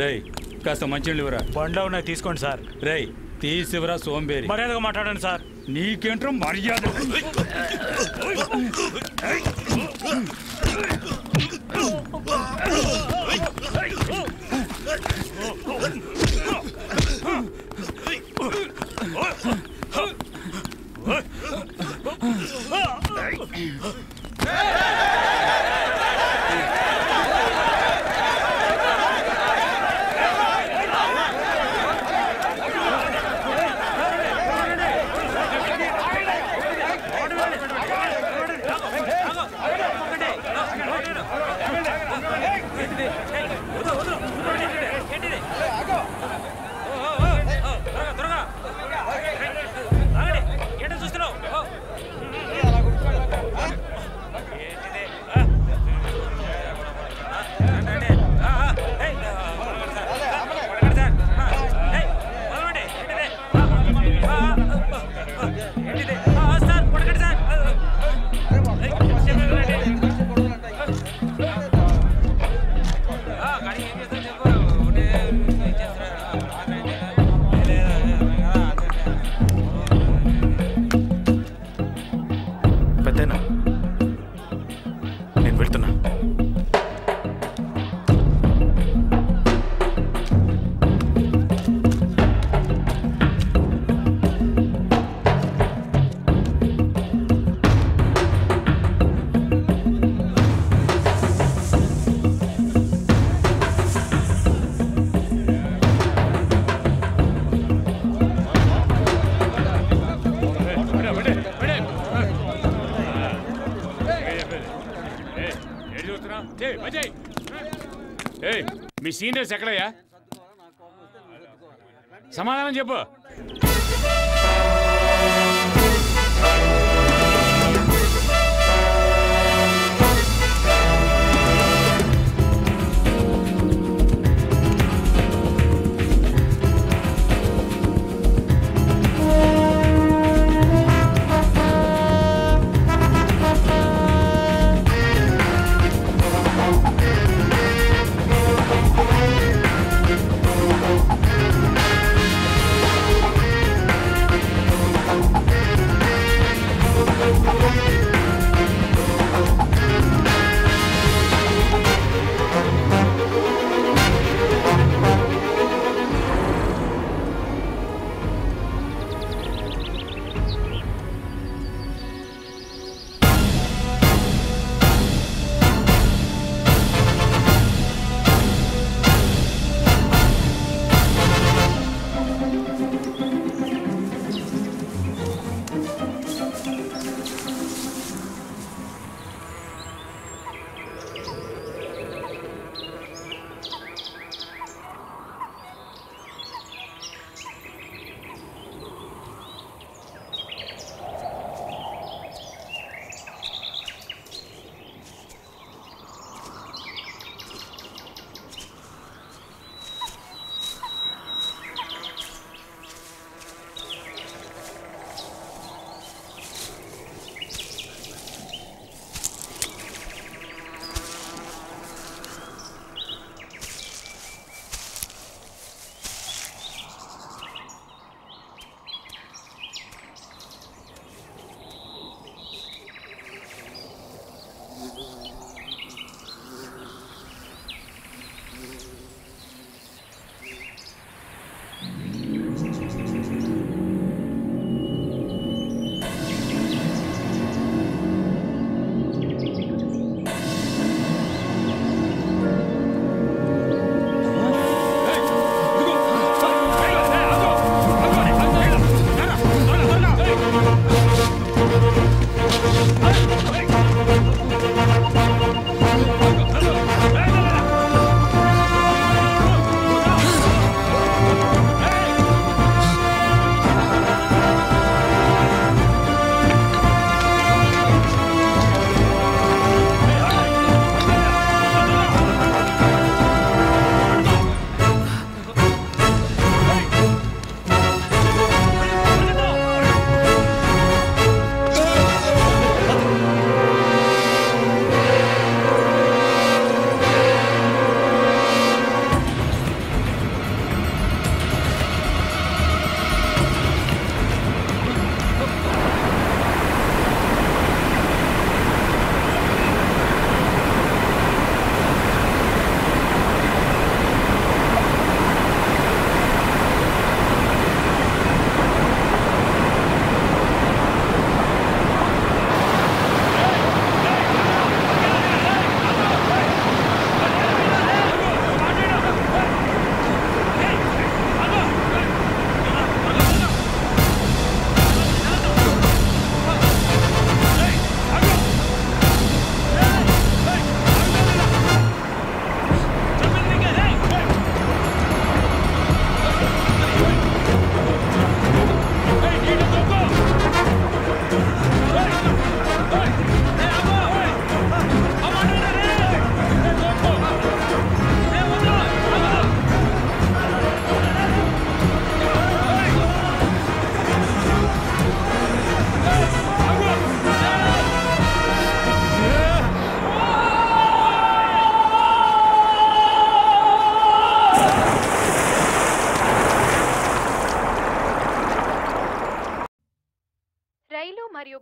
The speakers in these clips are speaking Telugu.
రేయ్ కాస్త మంచినీళ్ళు ఇవ్వరా బండ్లో ఉన్నాయి తీసుకోండి సార్ రేయ్ తీసివరా సోంబేరి మర్యాదగా మాట్లాడండి సార్ నీకేంట్రా మర్యాద పెద్దనా నేను వెళ్తున్నా ఏయ్ మీ సీనియర్స్ ఎక్కడయ్యా సమాధానం చెప్పు ఆ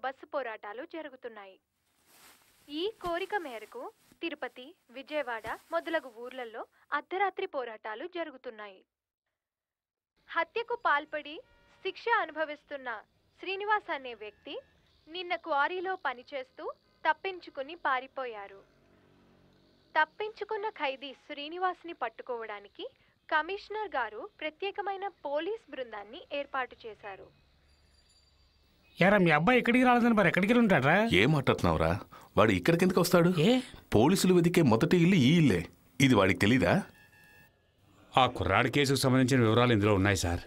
బస్సు పోరాటాలు జరుగుతున్నాయి ఈ కోరిక మేరకు తిరుపతి విజయవాడ మొదలగు ఊర్లలో అర్ధరాత్రి పోరాటాలు జరుగుతున్నాయి హత్యకు పాల్పడి శిక్ష అనుభవిస్తున్న శ్రీనివాస్ అనే వ్యక్తి నిన్న క్వారీలో పనిచేస్తూ తప్పించుకుని పారిపోయారు తప్పించుకున్న ఖైదీ శ్రీనివాస్ని పట్టుకోవడానికి కమిషనర్ గారు ప్రత్యేకమైన పోలీస్ బృందాన్ని ఏర్పాటు చేశారు యారా మీ అబ్బాయి ఎక్కడికి రాలేదని మరి ఎక్కడికి వెళ్ళి ఉంటాడ్రా ఏం మాట్లాడుతున్నావురా వాడు ఇక్కడికి ఎందుకు వస్తాడు ఏ పోలీసులు వెతికే మొదటి ఇల్లు ఈ ఇల్లే ఇది వాడికి తెలీదా ఆ కుర్రాడి కేసుకు సంబంధించిన వివరాలు ఇందులో ఉన్నాయి సార్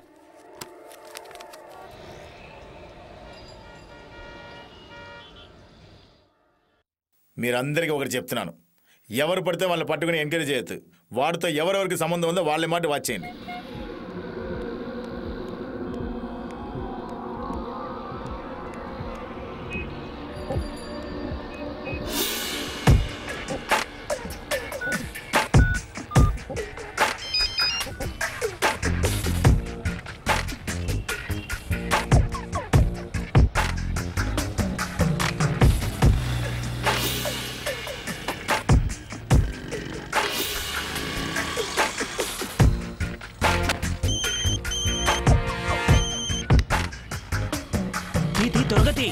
మీరందరికీ ఒకటి చెప్తున్నాను ఎవరు పడితే వాళ్ళని పట్టుకుని ఎంకరేజ్ చేయొద్దు వాడితో ఎవరెవరికి సంబంధం ఉందో వాళ్ళ మాట వాచ్ చేయండి తీ తీ త్వరగా తీ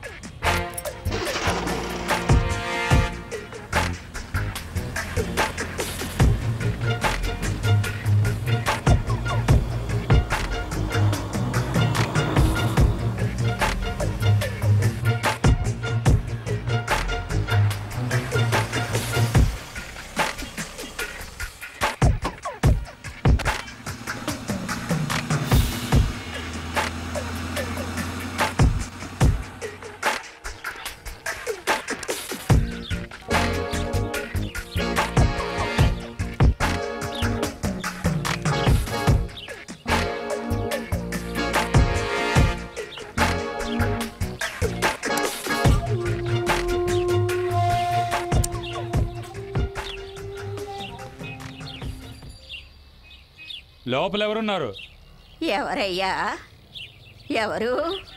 లోపల ఎవరున్నారు ఎవరయ్యా ఎవరు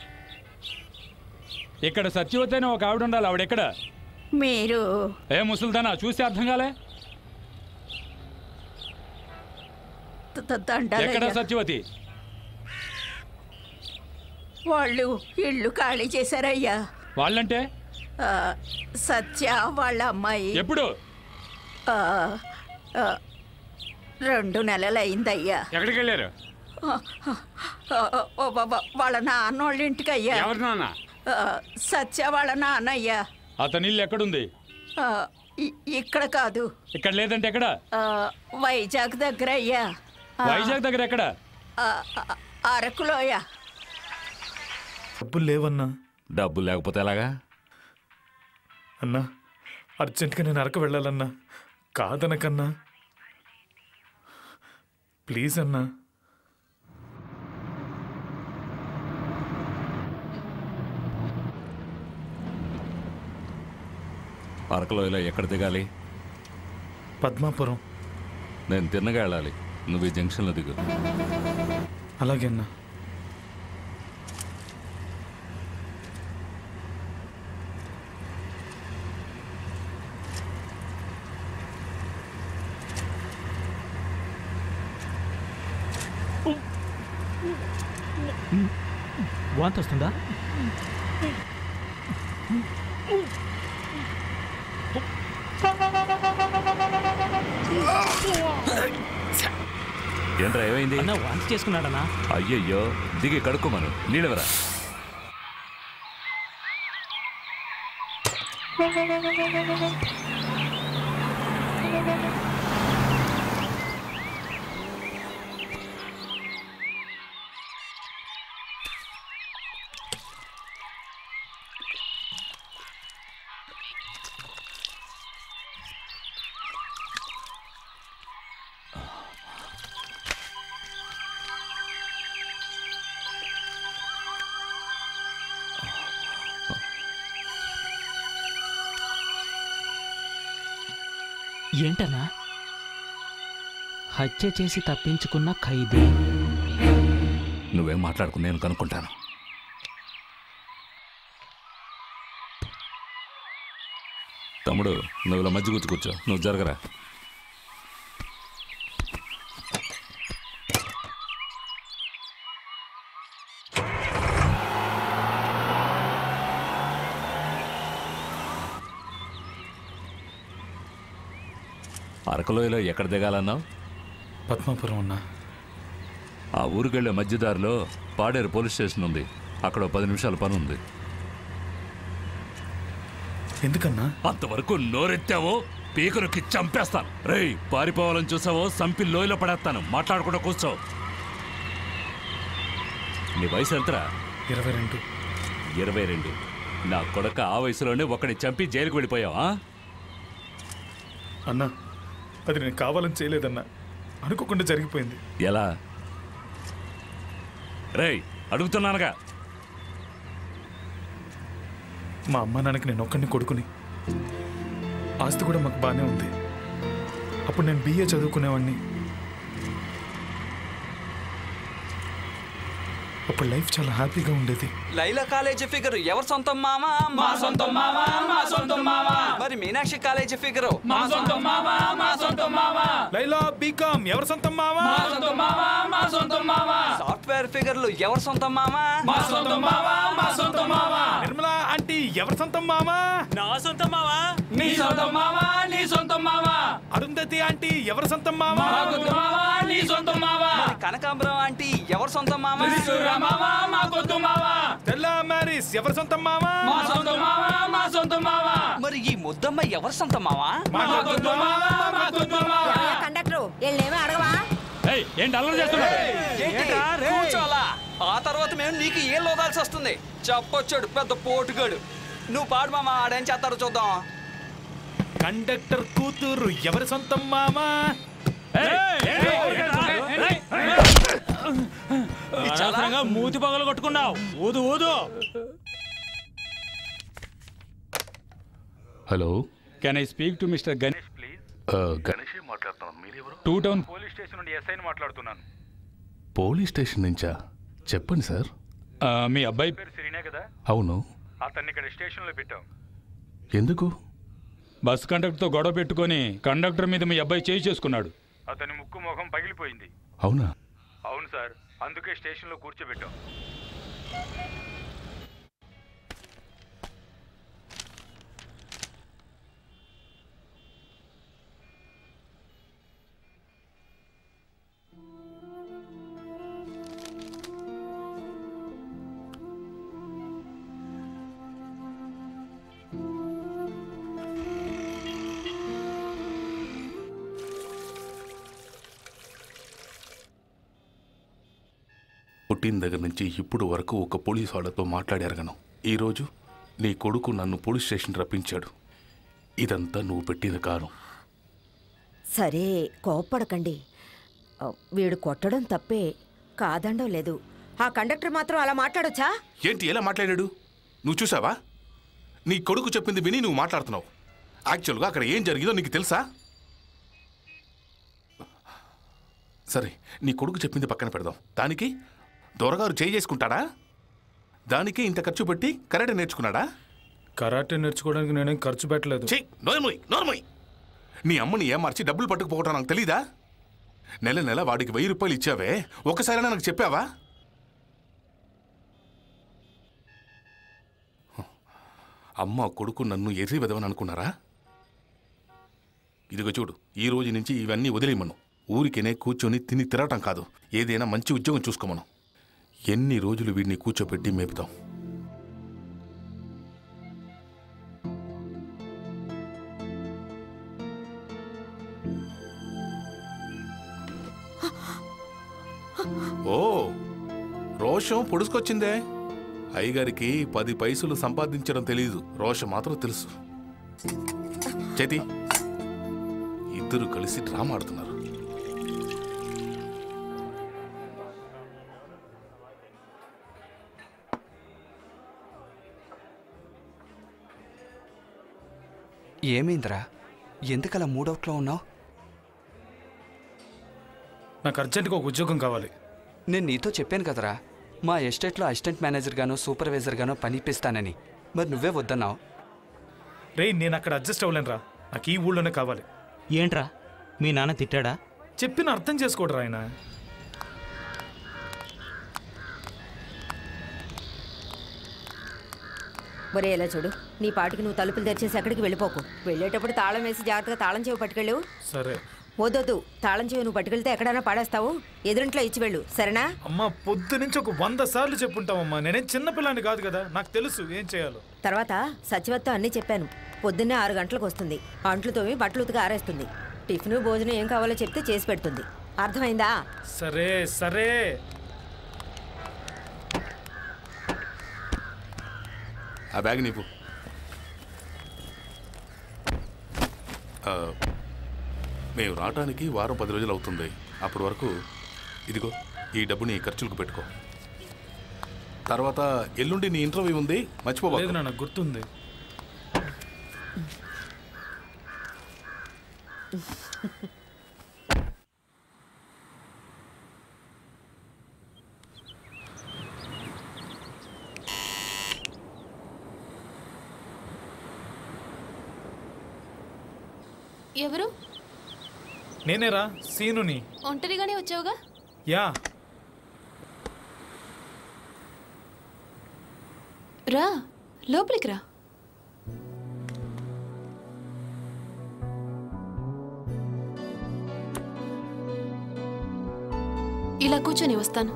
ఇక్కడ సత్యవతి అని ఒక ఆవిడ ఉండాలి ఆవిడ ఎక్కడ మీరు ఏ ముసలిదానా చూస్తే అర్థం కాలే త- త- ఎక్కడ దండాలయ్యా సత్యవతి వాళ్ళు ఇల్లు ఖాళీ చేశారయ్యా వాళ్ళంటే ఆ, సత్య వాళ్ళ అమ్మాయి ఎప్పుడు ఆ, ఆ, రెండు నెలలైందయ్యా ఎక్కడికి వెళ్ళారు ఆ, ఆ, ఓ బాబా వాళ్ళ నాన్నోళ్ళ ఇంటికయ్యా ఎవరి నాన్న ఆ, సత్య వాళ్ళ నాన్నయ్యా అతని ఇల్లు ఎక్కడుంది ఆ, ఇ- ఇక్కడ కాదు ఇక్కడ లేదంటే ఎక్కడ ఆ, వైజాగ్ దగ్గర అయ్యా ఆ, వైజాగ్ దగ్గర ఎక్కడ ఆ, ఆ, అరకులోయ డబ్బులు లేవన్నా డబ్బు లేకపోతే ఎలాగా అన్నా అర్జెంటుగా నేను అరకు వెళ్ళాలన్నా కాదనకన్నా ప్లీజ్ అన్నా అరకులో ఇలా ఎక్కడ దిగాలి పద్మాపురం నేను తిన్నగా వెళ్ళాలి నువ్వు ఈ జంక్షన్లో దిగు అలాగే అన్నా వాంతి వస్తుందా ఏంట్రా ఏమైంది అన్న వాంతి చేసుకున్నాడన్నా అయ్యయ్యో దిగి కడుక్కోమను నీడవరా ఏంటన్నా హత్య చేసి తప్పించుకున్న ఖైదీ నువ్వేం మాట్లాడుకు నేను కనుక్కుంటాను తమ్ముడు నువ్వు ఇలా మధ్య కూర్చో కూర్చో నువ్వు జరగరా అరకలోయలో ఎక్కడ దిగాలన్నావు పద్మాపురం అన్నా ఆ ఊరికెళ్ళే మధ్యదారిలో పాడేరు పోలీస్ స్టేషన్ ఉంది అక్కడ ఓ పది నిమిషాల పని ఉంది ఎందుకన్నా అంతవరకు నోరెత్తావో పీకలకి చంపేస్తాను రేయ్ పారిపోవాలని చూసావో సంపి లోయలో పడేస్తాను మాట్లాడకుండా కూర్చో నీ వయసు ఎంతరా ఇరవై రెండు ఇరవై రెండు నా కొడక ఆ వయసులోనే ఒకడిని చంపి జైలుకు వెళ్ళిపోయావా అన్నా అది నేను కావాలని చేయలేదన్నా అనుకోకుండా జరిగిపోయింది ఎలా రేయ్ అడుగుతున్నానుగా మా అమ్మ నాన్నకి నేను ఒక్కడిని కొడుకుని ఆస్తి కూడా మాకు బాగానే ఉంది అప్పుడు నేను బిఏ చదువుకునేవాడిని అప్పుడు లైఫ్ చాలా హ్యాపీగా ఉండేది లైలా కాలేజీ ఫిగర్ ఎవరి సొంతం మామా మా సొంతం మావా మా సొంతం మావా మరి మీనాక్షి కాలేజీ ఫిగర్ మా సొంతం మావా మా సొంతం మావా లైలా బీకామ్ ఎవరి సొంతం మావా మా సొంతం మావా మా సొంతం మావా సాఫ్ట్వేర్ ఫిగర్లు ఎవరి సొంతం మామా మా సొంతం మావా మా సొంతం మావా నిర్మలా ఆంటీ ఎవరి సొంతం మావా నా సొంతం మావా నీ సొంతం మావా నీ సొంతం మావా అరుంధతి ఆంటీ ఎవరి సొంతం మావా మా కొత్త మావా నీ సొంతం మావా మరి కనకాంబరం ఆంటీ ఎవరి సొంతం మామా త్రిశూర మావా మా కొత్త మావా తెల్లా మ్యారీస్ ఎవరి సొంతం మావా మా సొంతం మావా మా సొంతం మావా మరి ఈ ముద్దమ్మ ఎవరి సొంతం మామా మా కొత్త మావా మా కొత్త మావా కండక్టర్ వీళ్ళేమీ అడగవా ఏయ్ ఏంటి అల్లరి చేస్తున్నారు ఏంటి? కూర్చోలా ఆ తర్వాత మేము నీకు ఏం లోదాల్సి వస్తుంది చెప్పొచ్చాడు పెద్ద పోటుగాడు నువ్వు పాడు మామా ఆడేం చేస్తారో చూద్దాం కండక్టర్ కూతురు ఎవరి సొంతం మావా అనవసరంగా మూతి పగలు కొట్టుకున్నావు ఊదు ఊదు hello can I speak to mister Ganesh గణేషే మాట్లాడుతున్నాను మీరెవరు టూ టౌన్ పోలీస్ స్టేషన్ నుండి ఎస్ఐని మాట్లాడుతున్నాను పోలీస్ స్టేషన్ నుంచా చెప్పండి సార్ మీ అబ్బాయి పేరు సిరీనే కదా అవును అతన్ని ఇక్కడ స్టేషన్లో పెట్టాం ఎందుకు బస్ కండక్టర్తో గొడవ పెట్టుకొని కండక్టర్ మీద మీ అబ్బాయి చేయి చేసుకున్నాడు అతని ముక్కు ముఖం పగిలిపోయింది అవునా అవును సార్ అందుకే స్టేషన్లో కూర్చోబెట్టాం పుట్టిన దగ్గర నుంచి ఇప్పుడు వరకు ఒక పోలీస్ వాళ్ళతో మాట్లాడి అరగను ఈరోజు నీ కొడుకు నన్ను పోలీస్ స్టేషన్ రప్పించాడు ఇదంతా నువ్వు పెట్టిన కారం సరే కోప్పడకండి ఆ, వీడు కొట్టడం తప్పే కాదండం లేదు ఆ కండక్టర్ మాత్రం అలా మాట్లాడొచ్చా ఏంటి ఎలా మాట్లాడాడు నువ్వు చూసావా నీ కొడుకు చెప్పింది విని నువ్వు మాట్లాడుతున్నావు యాక్చువల్గా అక్కడ ఏం జరిగిందో నీకు తెలుసా సరే నీ కొడుకు చెప్పింది పక్కన పెడదాం దానికి దొరగారు చేయి చేసుకుంటాడా దానికి ఇంత ఖర్చు పెట్టి కరాటే నేర్చుకున్నాడా కరాటే నేర్చుకోవడానికి నేనేం ఖర్చు పెట్టలేదు చెయ్యి నోర్మోయ్ నోర్మోయ్ నీ అమ్మని ఏమార్చి డబ్బులు పట్టుకుపోవటం నాకు తెలీదా నెల నెల వాడికి వెయ్యి రూపాయలు ఇచ్చావే ఒకసారైనా నాకు చెప్పావా అమ్మ కొడుకు నన్ను ఎర్రి వెదవని అనుకున్నారా ఇదిగో చూడు ఈ రోజు నుంచి ఇవన్నీ వదిలేయమను ఊరికేనే కూర్చొని తిని తిరగటం కాదు ఏదైనా మంచి ఉద్యోగం చూసుకోమను ఎన్ని రోజులు వీడిని కూర్చోపెట్టి మేపుతాం ఓ రోషం పొడుచుకొచ్చిందే అయ్యగారికి పది పైసలు సంపాదించడం తెలీదు రోషం మాత్రం తెలుసు చేతి ఇద్దరు కలిసి డ్రామా ఆడుతున్నారు ఏమైందిరా ఎందుకలా మూడౌట్లో ఉన్నావు నాకు అర్జెంటుగా ఒక ఉద్యోగం కావాలి నేను నీతో చెప్పాను కదరా మా ఎస్టేట్లో అసిస్టెంట్ మేనేజర్ గానో సూపర్వైజర్ గానో పని ఇప్పిస్తానని మరి నువ్వే వద్దన్నావు రే నేను అక్కడ అడ్జస్ట్ అవ్వలేనురా నాకు ఈ ఊళ్ళోనే కావాలి ఏంట్రా మీ నాన్న తిట్టాడా చెప్పిన అర్థం చేసుకోడరా ఆయన ఒరే ఎలా చూడు నీ పాటికి నువ్వు తలుపులు తెరిచేసి ఎక్కడికి వెళ్ళిపోకు వెళ్ళేటప్పుడు తాళం వేసి జాగ్రత్తగా తాళం చెవి పట్టుకెళ్ళు సరే వద్దొద్దు తాళం చెవి నువ్వు పట్టుకెళ్తే ఎక్కడైనా పాడేస్తావు ఎదురింట్లో ఇచ్చి వెళ్ళు సరేనా అమ్మా పొద్దు నుంచి ఒక వంద సార్లు చెప్పుంటామమ్మా నేనేం చిన్నపిల్లాన్ని కాదు కదా నాకు తెలుసు ఏం చేయాలో తర్వాత సచివత్తో అన్నీ చెప్పాను పొద్దున్నే ఆరు గంటలకు వస్తుంది అంట్లు తోమి బట్టలు ఉతికి ఆరేస్తుంది టిఫిన్ భోజనం ఏం కావాలో చెప్తే చేసి పెడుతుంది అర్థమైందా సరే సరే ఆ బ్యాగ్ నీపు ఆ, మేము రావటానికి వారం పది రోజులు అవుతుంది అప్పటి వరకు ఇదిగో ఈ డబ్బుని ఖర్చులకు పెట్టుకో తర్వాత ఎల్లుండి నీ ఇంటర్వ్యూ ఉంది మర్చిపోబా లేదు నాన్న గుర్తుంది ఎవరు నేనేరా సీనుని ఒంటరిగానే వచ్చావుగా యా రా లోపలికి రా ఇలా కూర్చొని వస్తాను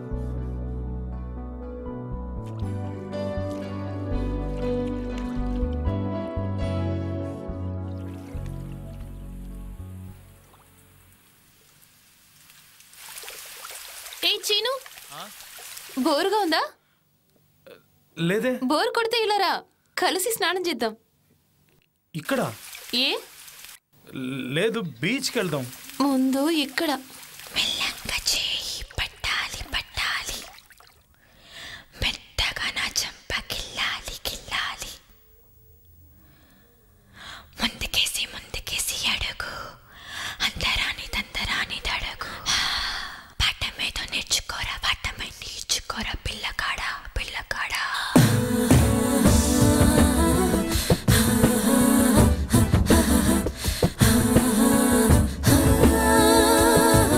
ఏ చీను బోరుగా ఉందా లేదే బోర్ కొడితే ఇలా రా కలిసి స్నానం చేద్దాం ఇక్కడ ఏ లేదు బీచ్కి వెళ్దాం ముందు ఇక్కడ పట్టాలి పట్టాలి మెత్తగా నా చెంప గిల్లాలి గిల్లాలి ముందుకేసి ముందుకేసి అడుగు అంతరాని తంతరాని దడుగు పాఠమేదో నేర్చుకోరా పాఠమై నేర్చుకోరా పిల్లకాడా పిల్లకాడా ఆ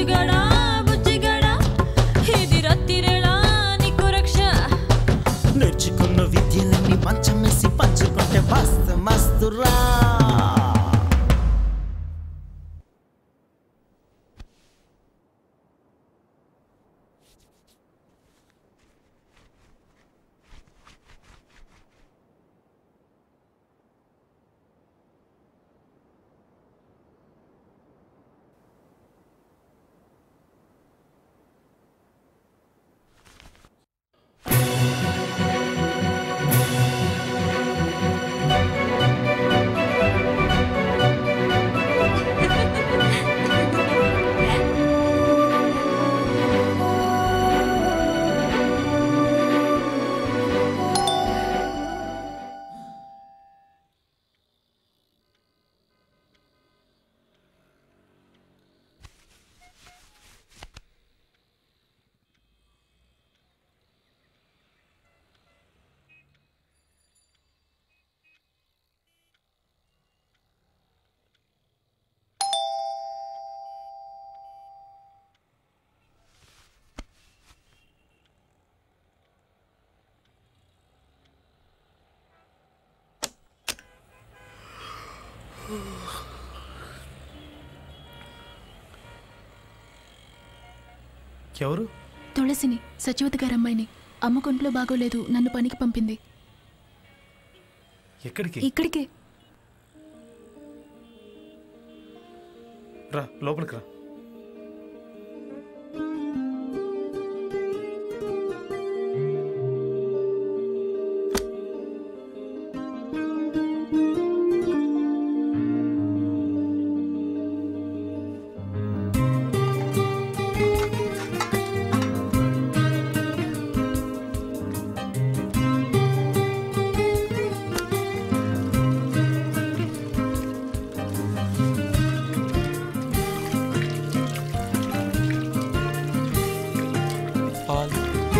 బుజ్జిగడా బుజ్జిగడా ఇది రత్తిరేళా నీకు రక్ష నేర్చుకున్న విద్యలన్నీ మంచం వేసి పంచుకుంటే మస్తు మస్తురా ఎవరు తులసిని సచివతి గారి అమ్మాయిని అమ్మ కొంట్లో బాగోలేదు నన్ను పనికి పంపింది ఎక్కడికి ఇక్కడికే రా లోపలికి రా పాల్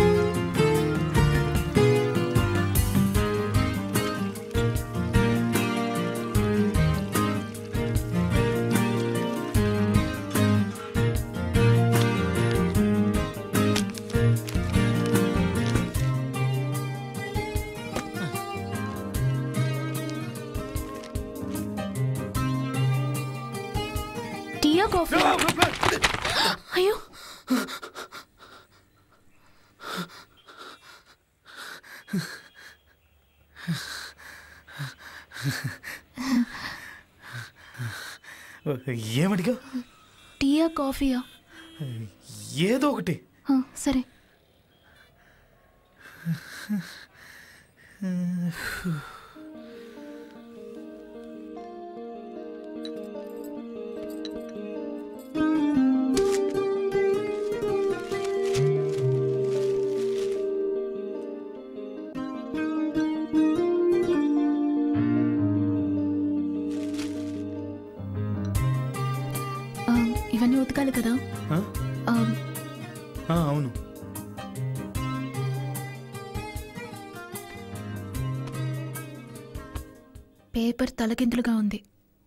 టీయా కాఫీ అయ్యో ఏమడిగా టీయా కాఫీయా ఏదో ఒకటి ఆ, సరే ఆ, ఇవన్నీ ఉతకాలి కదా ఆ? ఆ, ఆ, అవును పేపర్ తలకిందులుగా ఉంది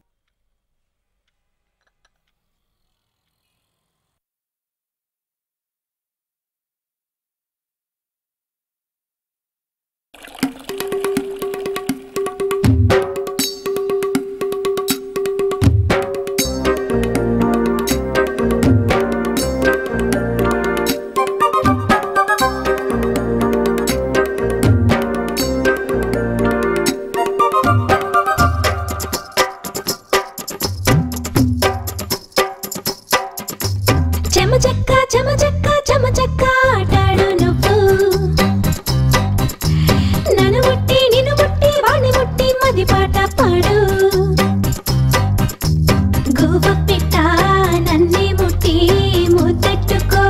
చెమచక్క చెమచక్క చెమచక్క ఆటాడు నువ్వు నన్ను ముట్టి నిన్ను ముట్టి వాణ్ణి ముట్టి మది పాట పాడు గువ్వ పిట్ట నన్నే ముట్టి ముద్దెట్టుకో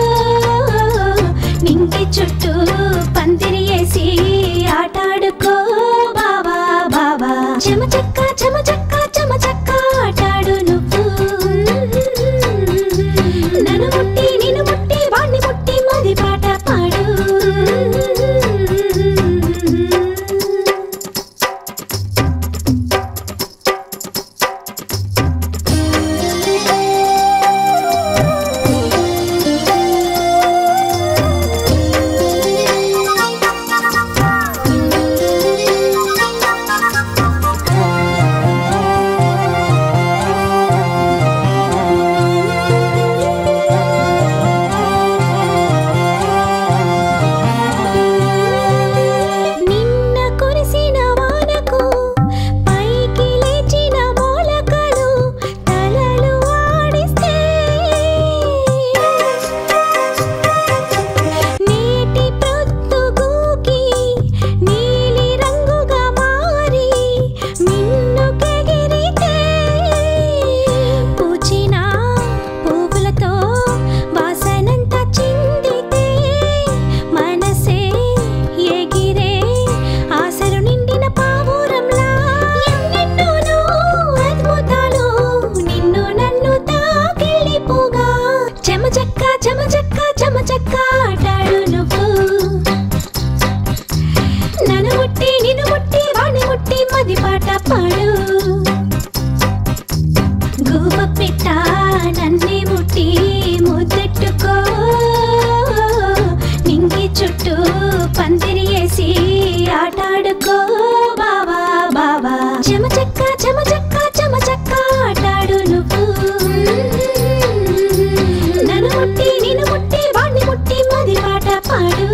నింగి చుట్టూ పందిరి వేసి ఆటాడుకో బావా బావా చెమచక్క చెమచక్క చెమచక్క ఆటాడు నువ్వు నన్ను ముట్టి నిన్ను ముట్టి చెక్క చెమ చెక్క చెమ చెక్క ఆటాడు నువ్వు నన్ను ముట్టి నిన్ను ముట్టి వాణ్ణి ముట్టి మది పాట పాడు గువ్వ పెట్ట నన్నే ముట్టి ముద్దెట్టుకో నింగి చుట్టూ పందిరి వేసి ఆటాడుకో బావా బావా చెమ చెక్క చెమ చెక్క చెమ చెక్క ఆటాడు నువ్వు నన్ను ముట్టి నిన్ను ముట్టి వాణ్ణి ముట్టి మది పాట పాడు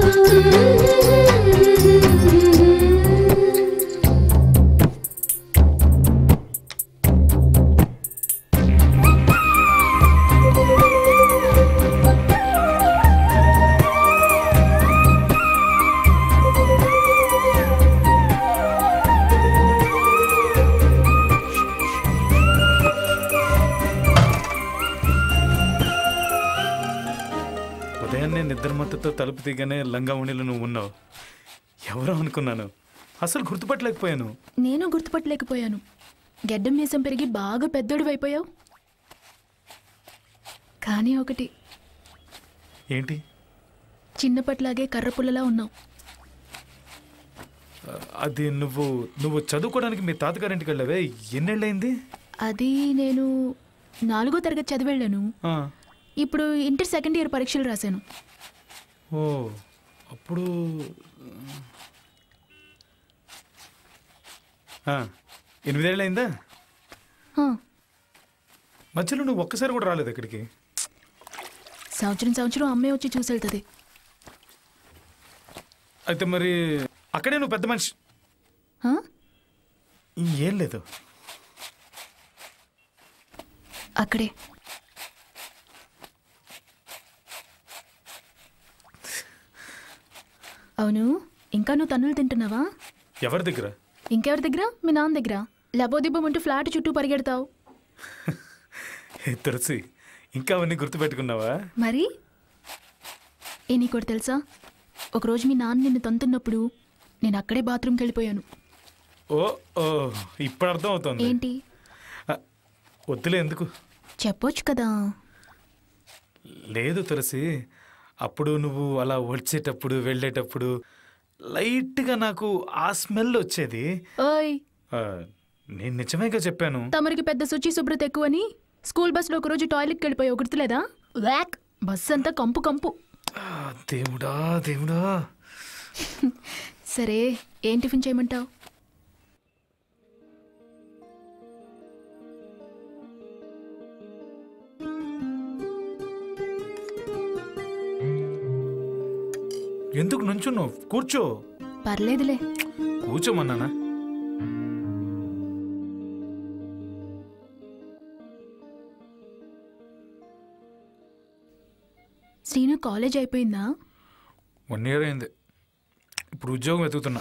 ఉదయాన్నే నిద్రమత్తతో తలుపు దిగానే లంగా ఉండిలో నువ్వు ఉన్నావు ఎవరో అనుకున్నాను అసలు గుర్తుపట్టలేకపోయాను నేను గుర్తుపట్టలేకపోయాను గెడ్డం మీసం పెరిగి బాగా పెద్దోడు అయిపోయావు కానీ ఒకటి ఏంటి చిన్నప్పట్లాగే కర్ర పుల్లలా ఉన్నావు ఆ, అది నువ్వు నువ్వు చదువుకోవడానికి మీ తాతగారింటికి వెళ్ళావే ఎన్నేళ్ళైంది అది నేను నాలుగో తరగతి చదివెళ్ళాను ఆ, ఇప్పుడు ఇంటర్ సెకండ్ ఇయర్ పరీక్షలు రాశాను ఓ అప్పుడు ఆ, ఎనిమిదేళ్ళైందా హా, మధ్యలో నువ్వు ఒక్కసారి కూడా రాలేదు ఇక్కడికి సంవత్సరం సంవత్సరం అమ్మే వచ్చి చూసి వెళ్తుంది అయితే మరి అక్కడే నువ్వు పెద్ద మనిషి హా? ఏం లేదు అక్కడే అవును ఇంకా నువ్వు తన్నులు తింటున్నావా ఎవరి దగ్గర ఇంకెవరి దగ్గర మీ నాన్న దగ్గర లబోదిబ్బం అంటూ ఫ్లాట్ చుట్టూ పరిగెడతావు ఏ తులసి ఇంకా అవన్నీ గుర్తుపెట్టుకున్నావా మరి ఏ నీకోటి తెలుసా ఒకరోజు మీ నాన్న నిన్ను తంతున్నప్పుడు నేను అక్కడే బాత్రూమ్కి వెళ్ళిపోయాను ఓ ఓ ఇప్పుడు అర్థం అవుతుంది ఏంటి వద్దులే ఎందుకు చెప్పొచ్చు కదా లేదు తులసి అప్పుడు నువ్వు అలా వచ్చేటప్పుడు వెళ్ళేటప్పుడు లైట్గా నాకు ఆ స్మెల్ వచ్చేది ఓయ్ ఆ, నేను నిజమేగా చెప్పాను తమరికి పెద్ద శుచి శుభ్రత ఎక్కువని స్కూల్ బస్సులో ఒకరోజు టాయిలెట్కి వెళ్ళిపోయావు గుర్తులేదా వ్యాక్ బస్ అంతా కంపు కంపు ఆ, దేవుడా దేవుడా సరే ఏం టిఫిన్ చేయమంటావు ఎందుకు నుంచున్నావు కూర్చో పర్లేదులే కూర్చోమన్నానా శ్రీను కాలేజ్ అయిపోయిందా వన్ ఇయర్ అయింది ఇప్పుడు ఉద్యోగం వెతుకుతున్నా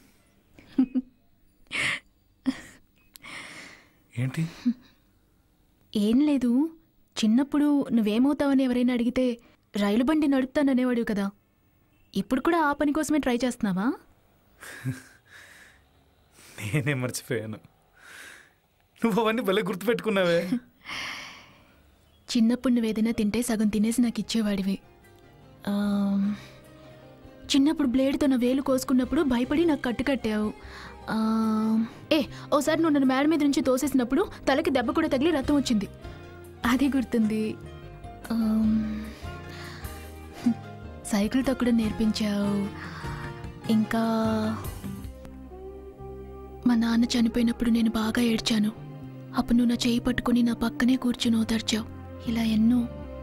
ఏంటి ఏం లేదు చిన్నప్పుడు నువ్వేమవుతావని ఎవరైనా అడిగితే రైలు బండి నడుపుతాననేవాడు కదా ఇప్పుడు కూడా ఆ పని కోసమే ట్రై చేస్తున్నావా నేనే మర్చిపోయాను నువ్వు అవన్నీ భలే గుర్తుపెట్టుకున్నావే చిన్నప్పుడు నువ్వేదైనా తింటే సగం తినేసి నాకు ఇచ్చేవాడివి ఆమ్, చిన్నప్పుడు బ్లేడ్తో నా వేలు కోసుకున్నప్పుడు భయపడి నాకు కట్టు కట్టావు ఆమ్, ఏ ఓసారి నువ్వు నన్ను మేడ మీద నుంచి తోసేసినప్పుడు తలకి దెబ్బ కూడా తగిలి రక్తం వచ్చింది అది గుర్తుంది ఆమ్, సైకిల్ తొక్కడం నేర్పించావు ఇంకా మా నాన్న చనిపోయినప్పుడు నేను బాగా ఏడ్చాను అప్పుడు నువ్వు నా చేయి పట్టుకొని నా పక్కనే కూర్చుని ఓదార్చావు ఇలా ఎన్నో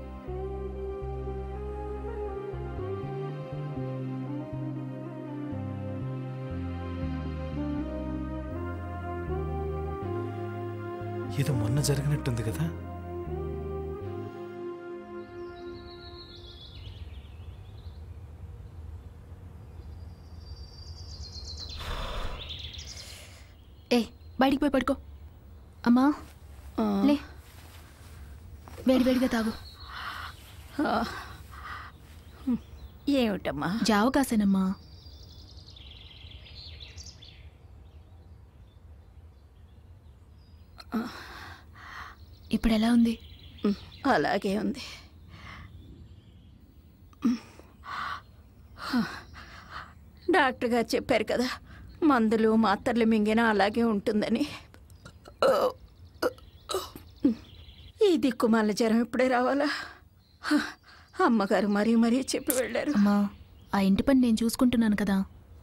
ఏదో మొన్న జరిగినట్టుంది కదా ఏ బయటికి పోయి పడుకో అమ్మా లే వేడివేడిగా తాగు ఏమిటమ్మా జావ కాసేనమ్మా ఇప్పుడు ఎలా ఉంది అలాగే ఉంది డాక్టర్ గారు చెప్పారు కదా మందులు మాత్రలు మింగినా అలాగే ఉంటుందని ఈ దిక్కుమాల జ్వరం ఇప్పుడే రావాలా హ, అమ్మగారు మరీ మరీ చెప్పి వెళ్ళారు అమ్మా ఆ ఇంటి పని నేను చూసుకుంటున్నాను కదా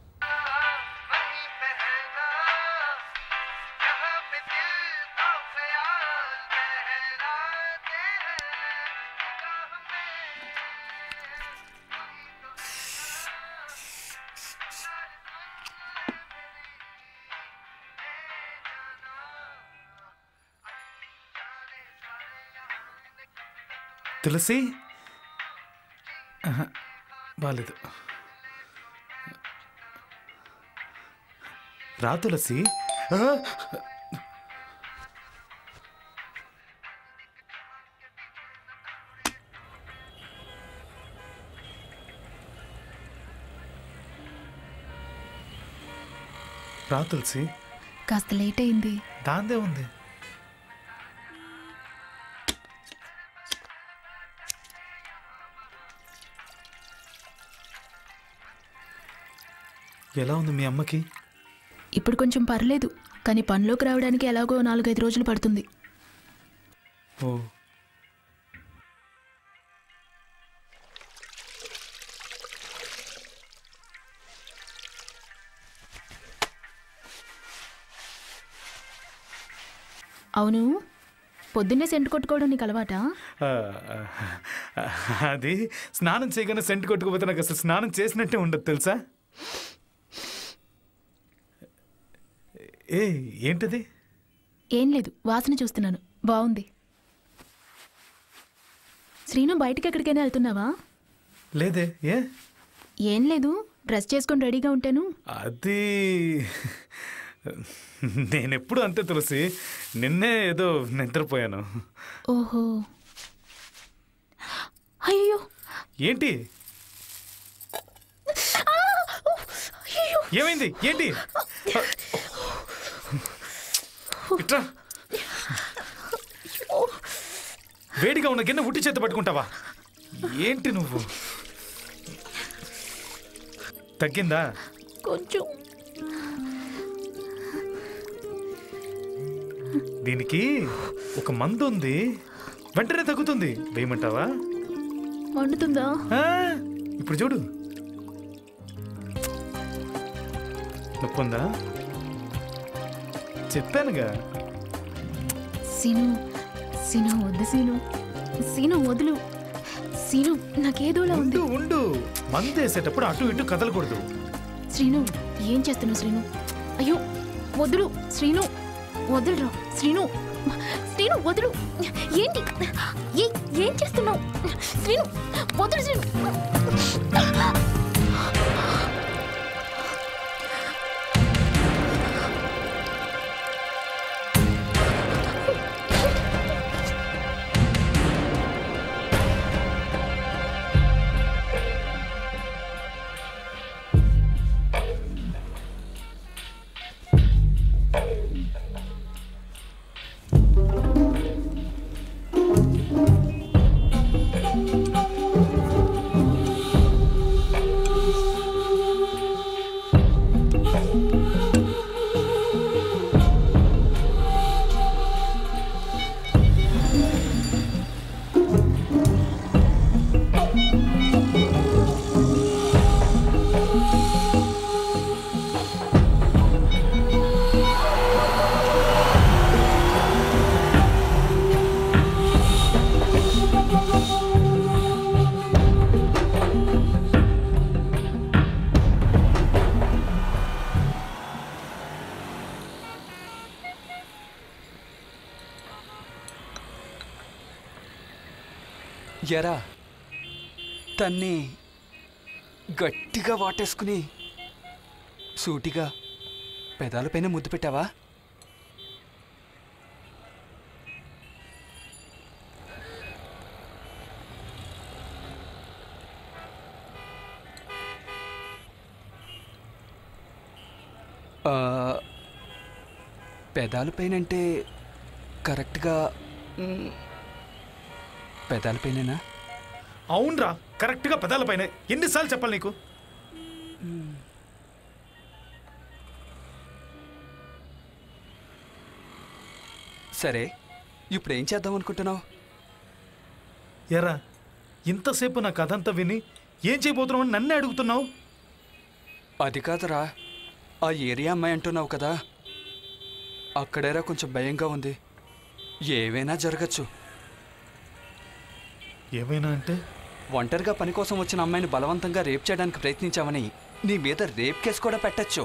తులసి ఆహా, బాలేదు రా తులసి ఆ! రా తులసి కాస్త లేట్ అయింది దాందే ఉంది ఎలా ఉంది మీ అమ్మకి ఇప్పుడు కొంచెం పర్లేదు కానీ పనిలోకి రావడానికి ఎలాగో నాలుగైదు రోజులు పడుతుంది ఓ అవును పొద్దున్నే సెంటు కొట్టుకోవడం నీకు అలవాటా ఆ, ఆ, అది స్నానం చేయగానే సెంటు కొట్టుకుపోతే నాకు అసలు స్నానం చేసినట్టే ఉండదు తెలుసా ఏ ఏంటది ఏం లేదు వాసన చూస్తున్నాను బాగుంది శ్రీను బయటికి ఎక్కడికైనా వెళ్తున్నావా లేదే ఏ ఏం లేదు డ్రెస్ చేసుకొని రెడీగా ఉంటాను అది నేనెప్పుడు అంతే తులసి నిన్నే ఏదో నిద్రపోయాను ఓహో అయ్యో ఏంటి ఏమైంది ఏంటి ఇట్రా వేడిగా ఉన్న గిన్నె ఉట్టి చేత పట్టుకుంటావా ఏంటి నువ్వు తగ్గిందా కొంచెం దీనికి ఒక మందు ఉంది వెంటనే తగ్గుతుంది వేయమంటావా వండుతుందా ఆ, ఇప్పుడు చూడు నొప్పి ఉందా చెప్పానుగా సీను సీను వద్దు సీను సీను వదులు సీను నాకేదోలా ఉంది ఉండు ఉండు మందు వేసేటప్పుడు అటు ఇటు కదలకూడదు శ్రీను ఏం చేస్తున్నావు శ్రీను అయ్యో వదులు శ్రీను వదులురా శ్రీను శ్రీను వదులు ఏంటి ఏ ఏం చేస్తున్నావు శ్రీను వదులు శ్రీను ఎరా తన్ని గట్టిగా వాటేసుకుని సూటిగా పెదాలపైన ముద్దు పెట్టావా ఆ, పెదాలపైన అంటే కరెక్ట్గా మ్, పెదాలపైనేనా అవునరా కరెక్ట్గా పెదాల పైన ఎన్నిసార్లు చెప్పాలి నీకు సరే ఇప్పుడు ఏం చేద్దాం అనుకుంటున్నావు ఎరా ఇంతసేపు నా కథ అంతా విని ఏం చేయబోతున్నావు అని నన్నే అడుగుతున్నావు అది కాదురా ఆ ఏరియా అమ్మాయి అంటున్నావు కదా అక్కడేరా కొంచెం భయంగా ఉంది ఏవైనా జరగచ్చు ఏమైనా అంటే ఒంటరిగా పని కోసం వచ్చిన అమ్మాయిని బలవంతంగా రేప్ చేయడానికి ప్రయత్నించామని నీ మీద రేప్ కేసు కూడా పెట్టచ్చు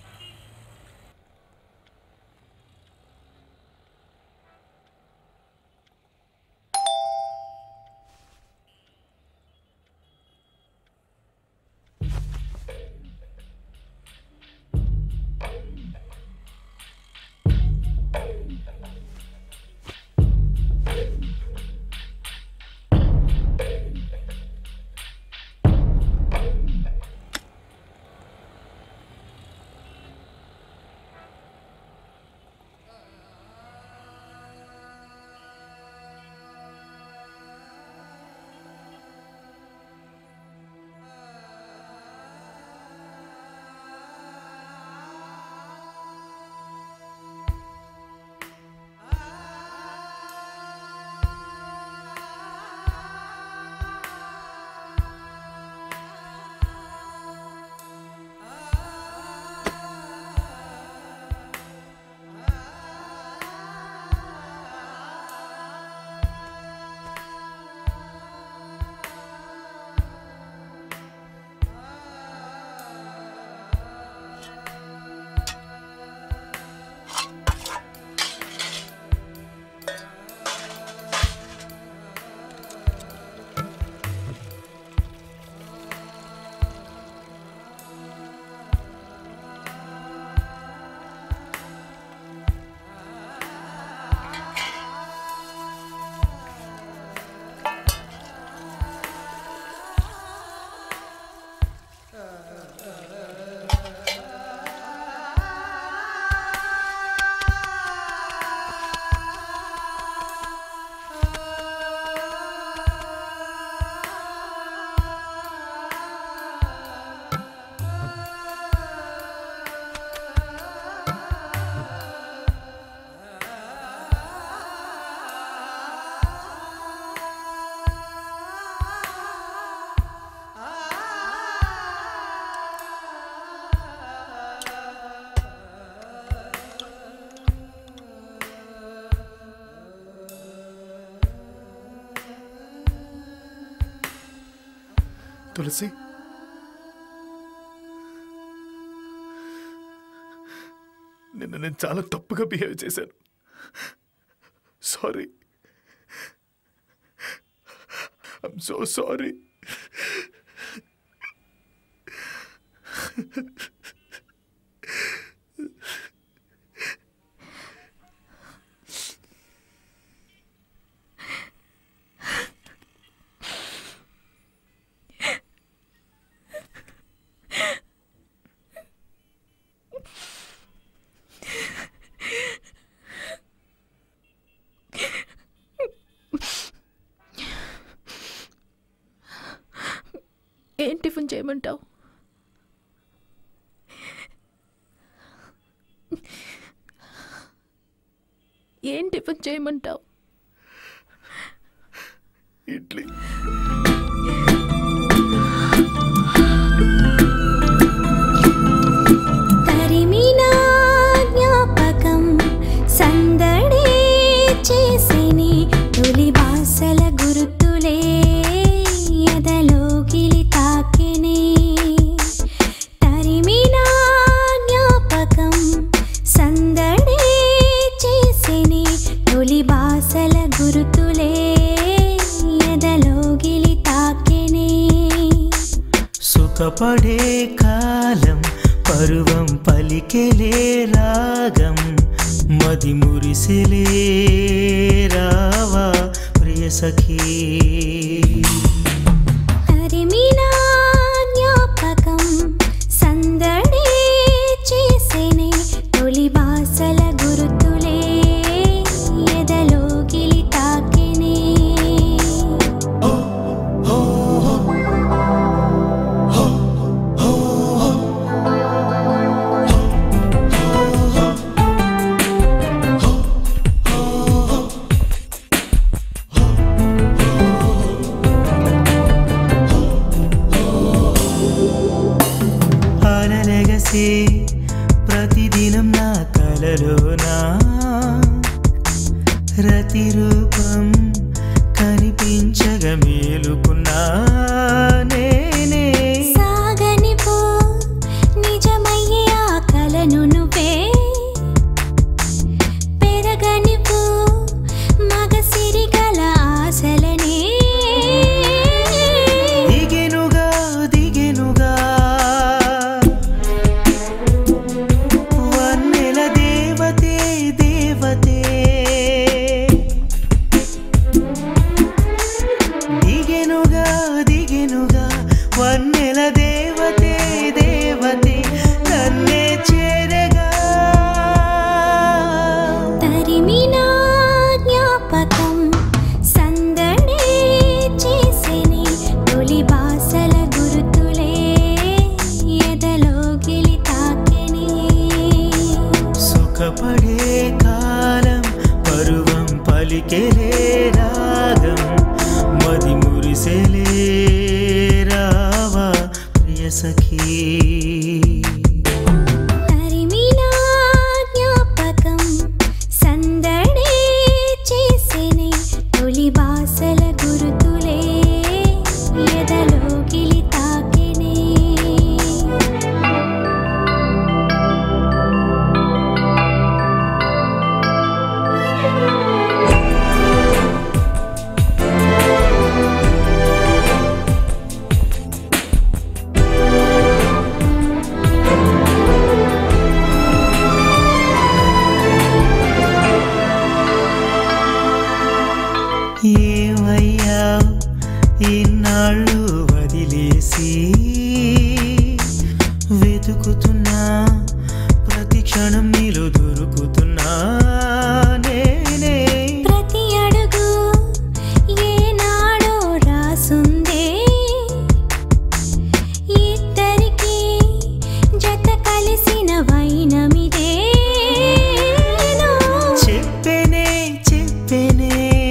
తులసి నిన్న నేను చాలా తప్పుగా బిహేవ్ చేశాను సారీ ఐమ్ సో సారీ ఏం టిఫిన్ చేయమంటావు ఏం టిఫిన్ చేయమంటావు ఇడ్లీ తరిమినా జ్ఞాపకం సందడే చేసిని తొలి బాసల గుర్తులే ఎదలో గిలి తాకిని తరిమినా జ్ఞాపకం సందడే చేసిని తొలి బాసల గుర్తులే ఎదలో గిలి తాకిని సుఖపడే కాలం పరువం పలికెలే రాగం మది మురిసెలే రావా ప్రియ సఖీ తరిమినా జ్ఞాపకం సందడే చేసేనే తొలి బాసల గుర్తులే ఎదలో గిలి తాకినే హో మెరిసే ప్రతిదినం నా కలలోనా రతిరూపం కనిపించగా మేలుకున్నా నేనే సాగని పో నిజమయ్యే ఆ కలను నువ్వే పెరగని పో మగ సిరిగల ఆశలనే దిగెనుగా దిగెనుగా వన్నెల దేవతే దేవతే దిగెనుగా దిగెనుగా వన్నెల దేవతే దేవతే నన్నే చేరగా తరిమినా జ్ఞాపకం సందడే చేసిని తొలి బాసల గురుతులే ఎదలో గిలి తాకెని సుఖపడే కాలం పరువం పలికెలే రాగం మది మురిసెలే రావా ప్రియ సఖీ తరిమినా జ్ఞాపకం సందడే చేసిని తొలి బాసల గురుతులే ఎదలో గిలి తాకెని ఏమయ్యావు ఇన్నాళ్ళు వదిలేసి వెతుకుతున్నా ప్రతి క్షణం నీలో దొరుకుతున్నా నేనే ప్రతి అడుగు ఏనాడో రాసుందే ఇద్దరికి జత కలిసిన వైనమిదే చెప్పేనే చెప్పేనే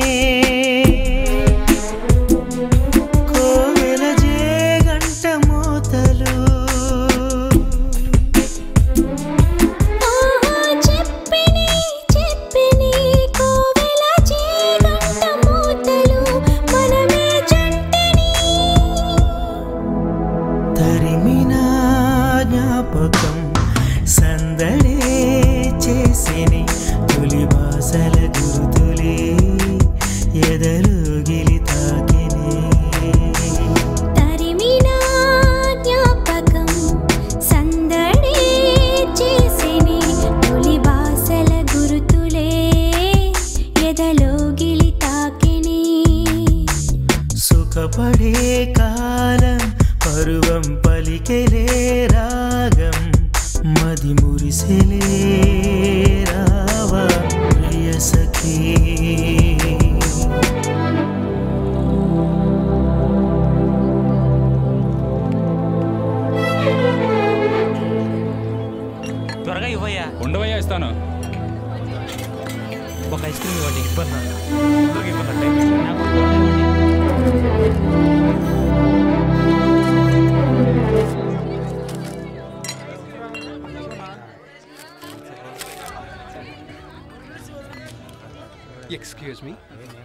కోవెల జేగంట మోతలు చెప్పిని చెప్పిని కోవెల చీగంట మూతలు మనమే జంటని తరిమినా జ్ఞాపకం సందడే చేసిని తొలి బాసల గురుతులే ఎదలు గిలి తాకినే తరిమినా జ్ఞాపకం సందడే చేసిని తొలి బాసల గురుతులే ఎదలో గిలి తాకిని సుఖపడే కాలం పరువం పలికెలే రాగం మది మురిసెలే రావా ప్రియ సఖీ త్వరగా ఇవ్వయ్యా ఉండవయ్యా ఇస్తాను ఒక ఐస్ క్రీమ్ ఇవ్వండి ఎక్స్క్యూజ్ మీ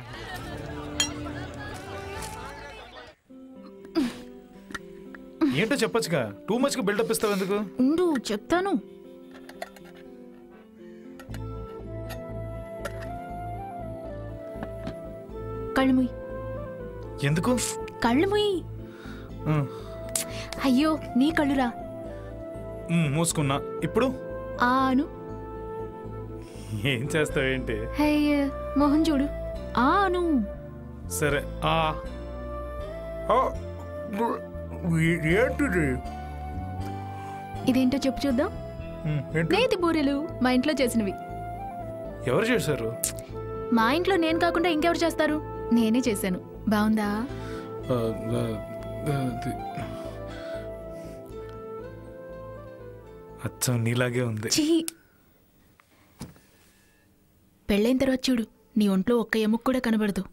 ఏంటో చెప్పొచ్చుగా టూ మచ్ గా బిల్డప్ ఇస్తావు ఎందుకు ఉండు చెప్తాను కళ్ళు ముయ్ ఎందుకు కళ్ళు ముయ్ ఉమ్, అయ్యో నీ కళ్ళురా ఉమ్, మూసుకున్నా ఇప్పుడు ఆను ఏం చేస్తావేంటి హయ్య మోహన్ చూడు ఆను సరే ఆ ఆ, ఏంటిది ఇదేంటో చెప్పు చూద్దాం ఉమ్, ఏంటి నేతి బూరెలు మా ఇంట్లో చేసినవి ఎవరు చేశారు మా ఇంట్లో నేను కాకుండా ఇంకెవరు చేస్తారు నేనే చేశాను బాగుందా ఆ, ఆ, అది. అచ్చం నీలాగే ఉంది చీ పెళ్ళైన తర్వాత చూడు నీ ఒంట్లో ఒక్క ఎముక కూడా కనబడదు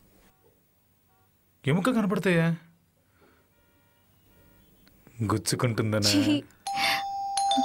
ఎముక కనపడతాయా గుచ్చుకుంటుందనా ఛీ.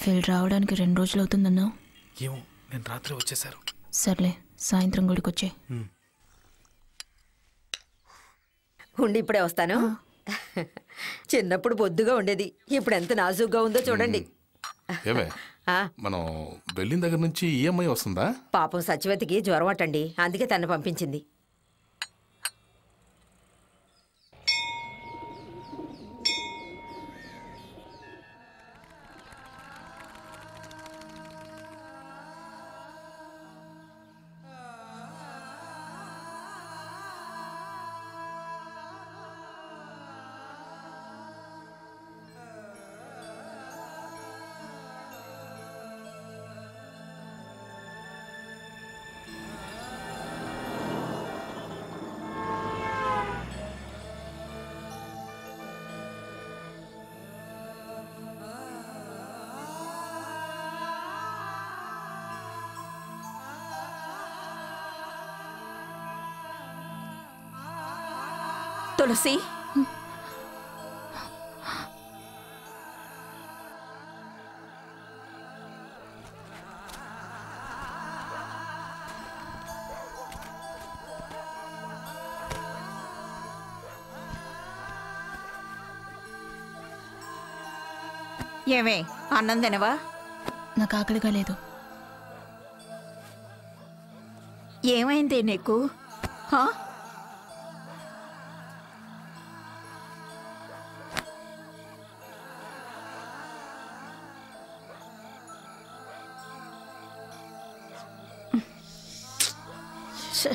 ఫిల్ రావడానికి రెండు రోజులు అవుతుందన్నావు ఏమో నేను రాత్రి వచ్చేసారు సర్లే సాయంత్రం గుడికి వచ్చే ఉండి ఇప్పుడే వస్తాను చిన్నప్పుడు బొద్దుగా ఉండేది ఇప్పుడు ఎంత నాజుగ్గా ఉందో చూడండి ఏమే ఆ, మనం వెళ్ళిన దగ్గర నుంచి ఈఎంఐ వస్తుందా పాపం సత్యవతికి జ్వరం అట్టండి అందుకే తను పంపించింది తులసి ఏమే అన్నం తినవా నాకు ఆకలిగా లేదు ఏమైంది నీకు హా? ఛ.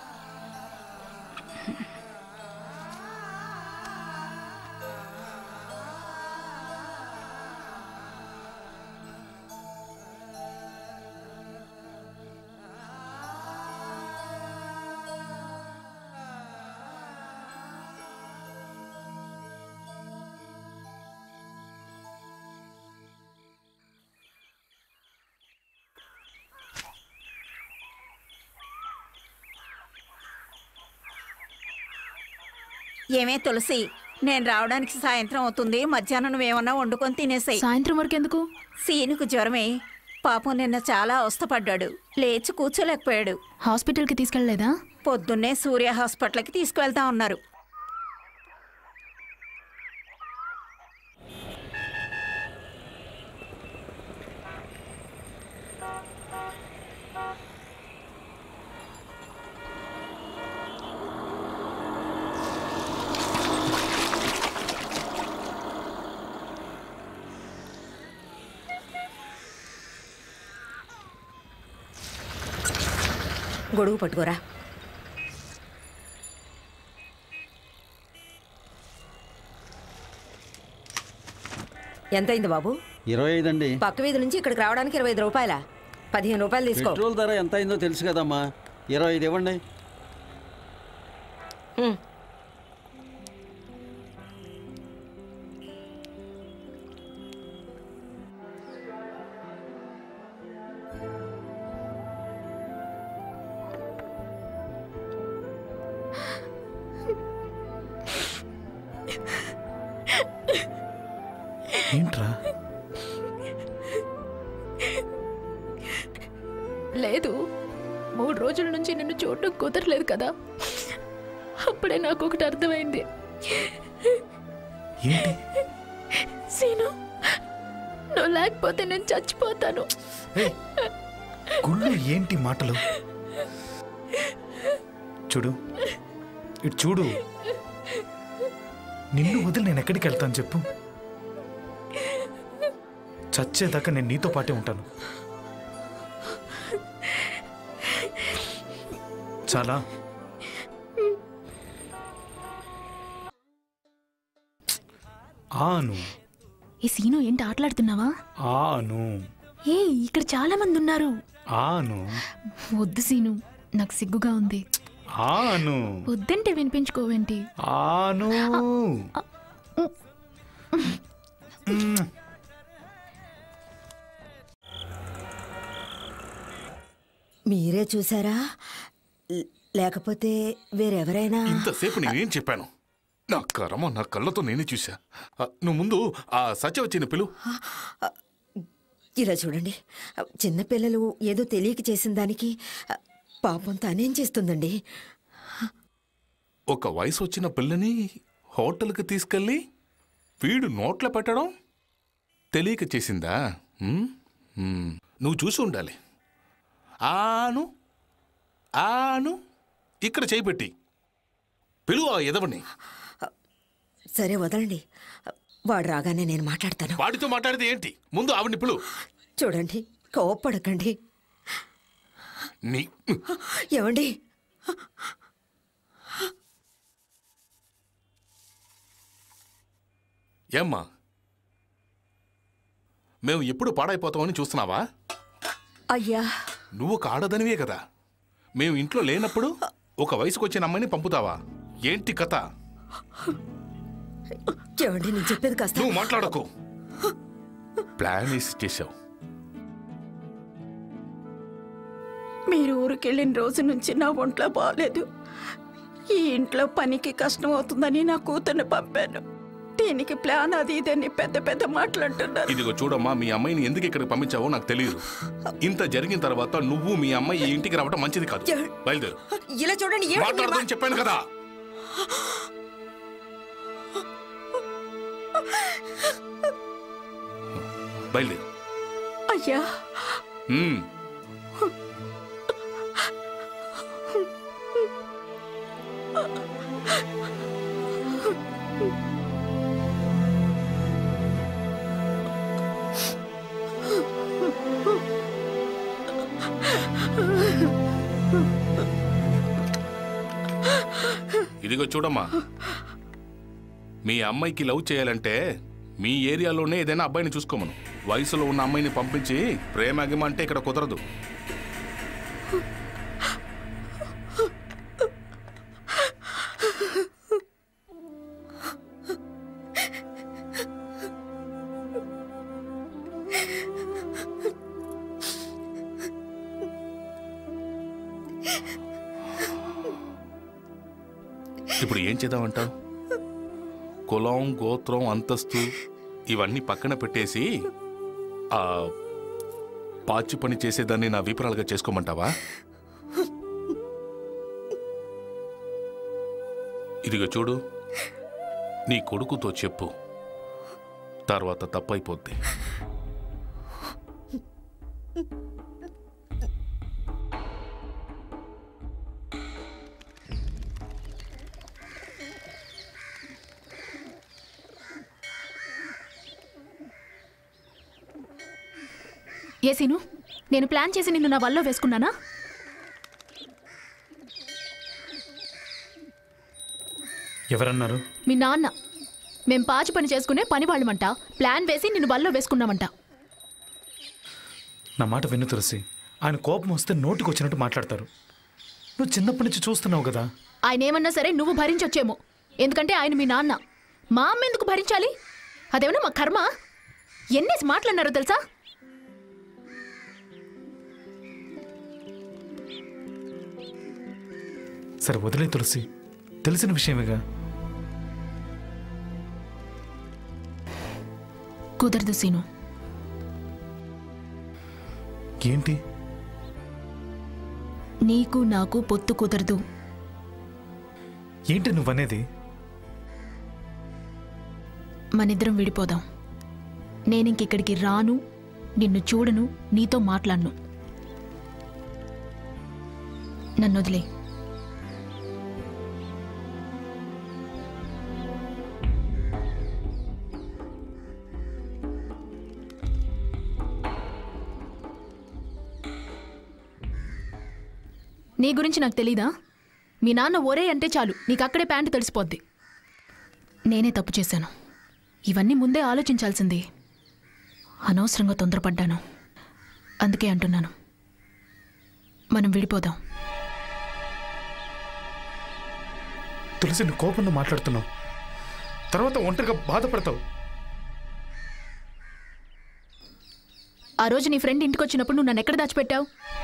ఏమే తులసి నేను రావడానికి సాయంత్రం అవుతుంది మధ్యాహ్నం నువ్వేమన్నా వండుకొని తినేసాయి సాయంత్రం వరకు ఎందుకు సీనుకు జ్వరమే పాపం నిన్న చాలా అవస్థపడ్డాడు లేచి కూర్చోలేకపోయాడు హాస్పిటల్కి తీసుకెళ్ళలేదా పొద్దున్నే సూర్య హాస్పిటల్కి తీసుకువెళ్తా ఉన్నారు గొడుగు పట్టుకోరా ఎంతైంది బాబు ఇరవై ఐదు అండి పక్క వీధి నుంచి ఇక్కడికి రావడానికి ఇరవై ఐదు రూపాయల పదిహేను రూపాయలు తీసుకో పెట్రోల్ ధర ఎంత అయిందో తెలుసు కదమ్మా ఇరవై ఐదు ఇవ్వండి హ్మ్. ఏంట్రా లేదు మూడు రోజుల నుంచి నిన్ను చూడటం కుదరలేదు కదా అప్పుడే నాకు ఒకటి అర్థమైంది ఏంటి సీను నువ్వు లేకపోతే నేను చచ్చిపోతాను గుళ్ళు ఏంటి మాటలు చూడు ఇటు చూడు నిన్ను వదిలి నేను ఎక్కడికి వెళ్తాను చెప్పు చచ్చేదాకా నేను నీతో పాటే ఉంటాను చాలా ఆను ఈ సీను ఏంటి ఆటలాడుతున్నావా ఆను ఏ ఇక్కడ చాలా మంది ఉన్నారు ఆను వద్దు సీను నాకు సిగ్గుగా ఉంది ఆను వద్దంటే వినిపించుకోవేంటి ఆను మీరే చూసారా లే- లేకపోతే వేరెవరైనా ఇంతసేపు నేనేం చెప్పాను నా కర్మ నా కళ్ళతో నేనే చూసా ఆ, నువ్వు ముందు ఆ సత్య వచ్చిన పిలు ఇలా చూడండి చిన్నపిల్లలు ఏదో తెలియక చేసిన దానికి పాపం తనేం చేస్తుందండి ఒక వయసు వచ్చిన పిల్లని హోటల్కి తీసుకెళ్ళి వీడు నోట్లో పెట్టడం తెలియక చేసిందా ఉమ్? ఉమ్. నువ్వు చూసి ఉండాలి ఆను ఆను ఇక్కడ చేయి పెట్టి పిలువు ఆ ఎదవని సరే వదలండి వాడు రాగానే నేను మాట్లాడతాను వాడితో మాట్లాడితే ఏంటి ముందు ఆవిడ్ని పిలువు చూడండి కోప్పడకండి నీ ఏమండి ఏమ్మా మేము ఎప్పుడు పాడైపోతామని చూస్తున్నావా అయ్యా నువ్వు ఒక ఆడదనివే కదా మేము ఇంట్లో లేనప్పుడు ఒక వయసుకు వచ్చిన అమ్మాయిని పంపుతావా ఏంటి కథ ఏమండి నేను చెప్పేది కాస్త నువ్వు మాట్లాడకు ప్లాన్ వేసి చేసావు మీరు ఊరికెళ్ళిన రోజు నుంచి నా ఒంట్లో బాగాలేదు ఈ ఇంట్లో పనికి కష్టం అవుతుందని నా కూతుర్ని పంపాను దీనికి ప్లాన్ అది ఇదని పెద్ద పెద్ద మాట్లాడుతున్నారు ఇదిగో చూడమ్మా మీ అమ్మాయిని ఎందుకు ఇక్కడికి పంపించావో నాకు తెలియదు ఇంత జరిగిన తర్వాత నువ్వు మీ అమ్మాయి ఈ ఇంటికి రావడం మంచిది కాదు బయలుదేరు ఇలా చూడండి ఏమిటి మీరు మా- మాట్లాడదని చెప్పాను కదా బయలుదేరు అయ్యా ఉమ్. ఇదిగో చూడమ్మా మీ అమ్మాయికి లవ్ చేయాలంటే మీ ఏరియాలోనే ఏదైనా అబ్బాయిని చూసుకోమను వయసులో ఉన్న అమ్మాయిని పంపించి ప్రేమ అగిమ అంటే ఇక్కడ కుదరదు ఇప్పుడు ఏం చేద్దామంటావు కులం గోత్రం అంతస్తు ఇవన్నీ పక్కన పెట్టేసి ఆ పాచి పని చేసేదాన్ని నా విపరాలుగా చేసుకోమంటావా ఇదిగో చూడు నీ కొడుకుతో చెప్పు తర్వాత తప్పైపోద్ది ఏ సీను నేను ప్లాన్ చేసి నిన్ను నా వల్ల వేసుకున్నానా ఎవరన్నారు మీ నాన్న మేం పాచి పని చేసుకునే పని వాళ్ళమంట ప్లాన్ వేసి నిన్ను వల్ల వేసుకున్నామంట నా మాట విను తులసి ఆయన కోపం వస్తే నోటికి వచ్చినట్టు మాట్లాడతారు నువ్వు చిన్నప్పటి నుంచి చూస్తున్నావు కదా ఆయన ఏమన్నా సరే నువ్వు భరించొచ్చేమో ఎందుకంటే ఆయన మీ నాన్న మా అమ్మ ఎందుకు భరించాలి అదేమన్నా మా కర్మ ఎన్నేసి మాట్లాడినారో తెలుసా సరే వదిలే తులసి తెలిసిన విషయమేగా కుదరదు సీను ఏంటి నీకు నాకు పొత్తు కుదరదు ఏంటి నువ్వనేది మనిద్దరం విడిపోదాం నేనింకిక్కడికి రాను నిన్ను చూడను నీతో మాట్లాడను నన్ను వదిలే నీ గురించి నాకు తెలీదా మీ నాన్న ఒరే అంటే చాలు నీకు అక్కడే ప్యాంటు తడిసిపోద్ది నేనే తప్పు చేశాను ఇవన్నీ ముందే ఆలోచించాల్సింది అనవసరంగా తొందరపడ్డాను అందుకే అంటున్నాను మనం విడిపోదాం తులసి నువ్వు కోపంలో మాట్లాడుతున్నావు తర్వాత ఒంటరిగా బాధపడతావు ఆ రోజు నీ ఫ్రెండ్ ఇంటికి వచ్చినప్పుడు నువ్వు నన్ను ఎక్కడ దాచిపెట్టావు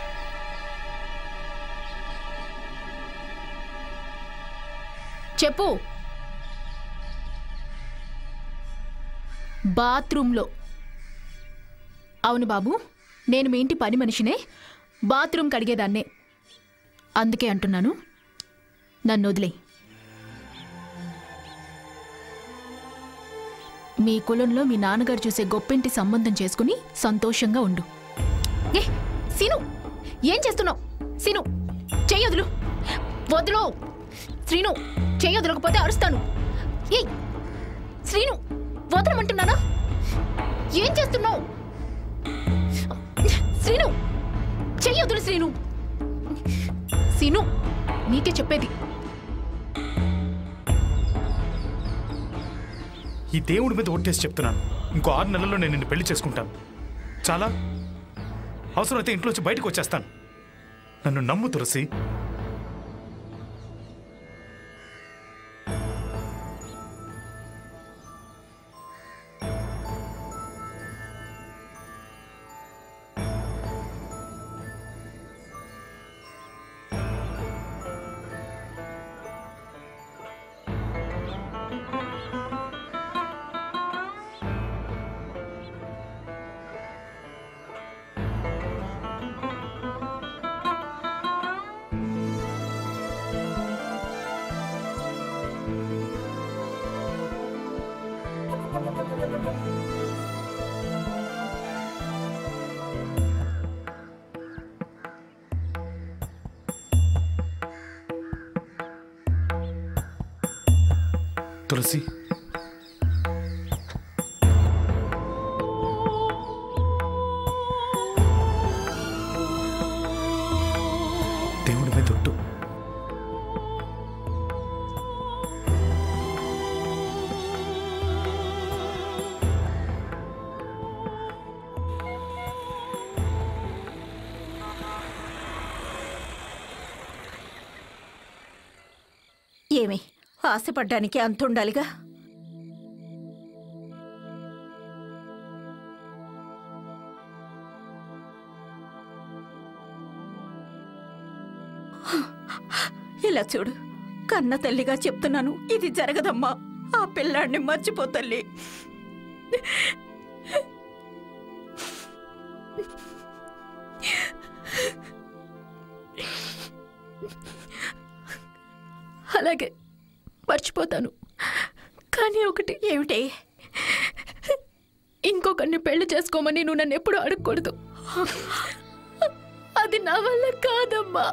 చెప్పు బాత్రూంలో అవును బాబు నేను మీ ఇంటి పని మనిషినే బాత్రూమ్ కడిగేదాన్నే అందుకే అంటున్నాను నన్ను వదిలే మీ కులంలో మీ నాన్నగారు చూసే గొప్పింటి సంబంధం చేసుకుని సంతోషంగా ఉండు ఏ సీను ఏం చేస్తున్నావు సీను చెయ్యొదులు వదులు శ్రీను చెయ్యొదలకపోతే అరుస్తాను ఏ శ్రీను వదలమంటున్నానా ఏం చేస్తున్నావు శ్రీను చెయ్యొదులు శ్రీను సీను నీకే చెప్పేది ఈ దేవుడి మీద ఒట్టేసి చెప్తున్నాను ఇంకో ఆరు నెలల్లో నేను నిన్ను పెళ్లి చేసుకుంటాను చాలా అవసరమైతే ఇంట్లోంచి బయటకు వచ్చేస్తాను నన్ను నమ్ము తులసి తులసి దేవుడి మీద ఒట్టు ఏమి ఆశపడ్డానికి అంత ఉండాలిగా ఇలా చూడు కన్న తల్లిగా చెప్తున్నాను ఇది జరగదమ్మా ఆ పిల్లాడిని మర్చిపో తల్లి అలాగే మర్చిపోతాను కానీ ఒకటి ఏమిటి ఇంకొకరిని పెళ్లి చేసుకోమని నువ్వు నన్ను ఎప్పుడు అడగకూడదు అది నా వల్ల కాదమ్మా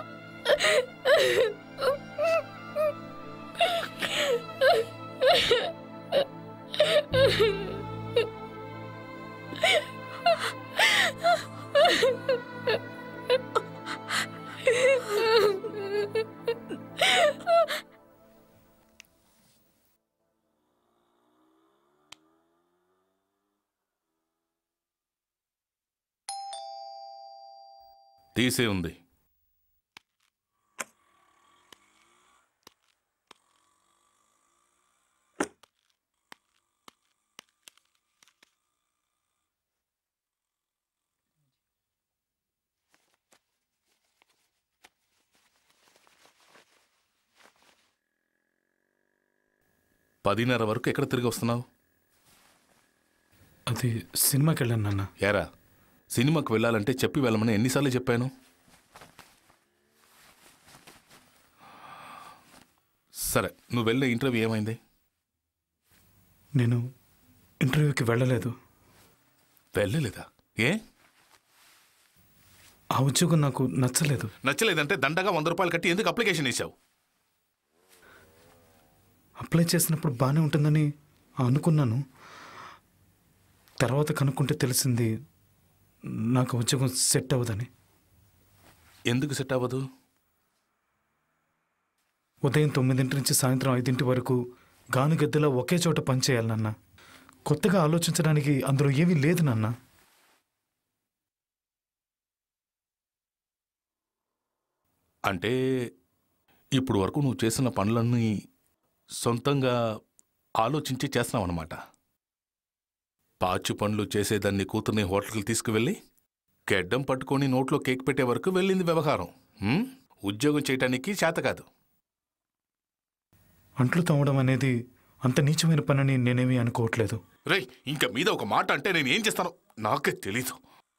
తీసే ఉంది పదిన్నర వరకు ఎక్కడ తిరిగి వస్తున్నావు అది సినిమాకి వెళ్ళాను నాన్న ఏరా సినిమాకి వెళ్ళాలంటే చెప్పి వెళ్ళమని ఎన్నిసార్లు చెప్పాను సరే నువ్వు వెళ్ళిన ఇంటర్వ్యూ ఏమైంది నేను ఇంటర్వ్యూకి వెళ్ళలేదు వెళ్ళలేదా ఏ ఆ ఉద్యోగం నాకు నచ్చలేదు నచ్చలేదంటే దండగా వంద రూపాయలు కట్టి ఎందుకు అప్లికేషన్ ఇచ్చావు అప్లై చేసినప్పుడు బాగానే ఉంటుందని అనుకున్నాను తర్వాత కనుక్కుంటే తెలిసింది నాకు ఉద్యోగం సెట్ అవ్వదని ఎందుకు సెట్ అవ్వదు ఉదయం తొమ్మిదింటి నుంచి సాయంత్రం ఐదింటి వరకు గానుగద్దెలా ఒకే చోట పనిచేయాలి నాన్న కొత్తగా ఆలోచించడానికి అందులో ఏమీ లేదు నాన్న అంటే ఇప్పుడు వరకు నువ్వు చేసిన పనులన్నీ సొంతంగా ఆలోచించి చేస్తున్నావు అనమాట పాచి పనులు చేసేదాన్ని కూతుర్ని హోటల్కి తీసుకువెళ్ళి గెడ్డం పట్టుకొని నోట్లో కేక్ పెట్టే వరకు వెళ్ళింది వ్యవహారం హ్మ్? ఉద్యోగం చేయటానికి చేత కాదు అంట్లు తవ్వడం అనేది అంత నీచమైన పనని నేనేమీ అనుకోవట్లేదు రేయ్ ఇంకా మీద ఒక మాట అంటే నేను ఏం చేస్తానో నాకే తెలీదు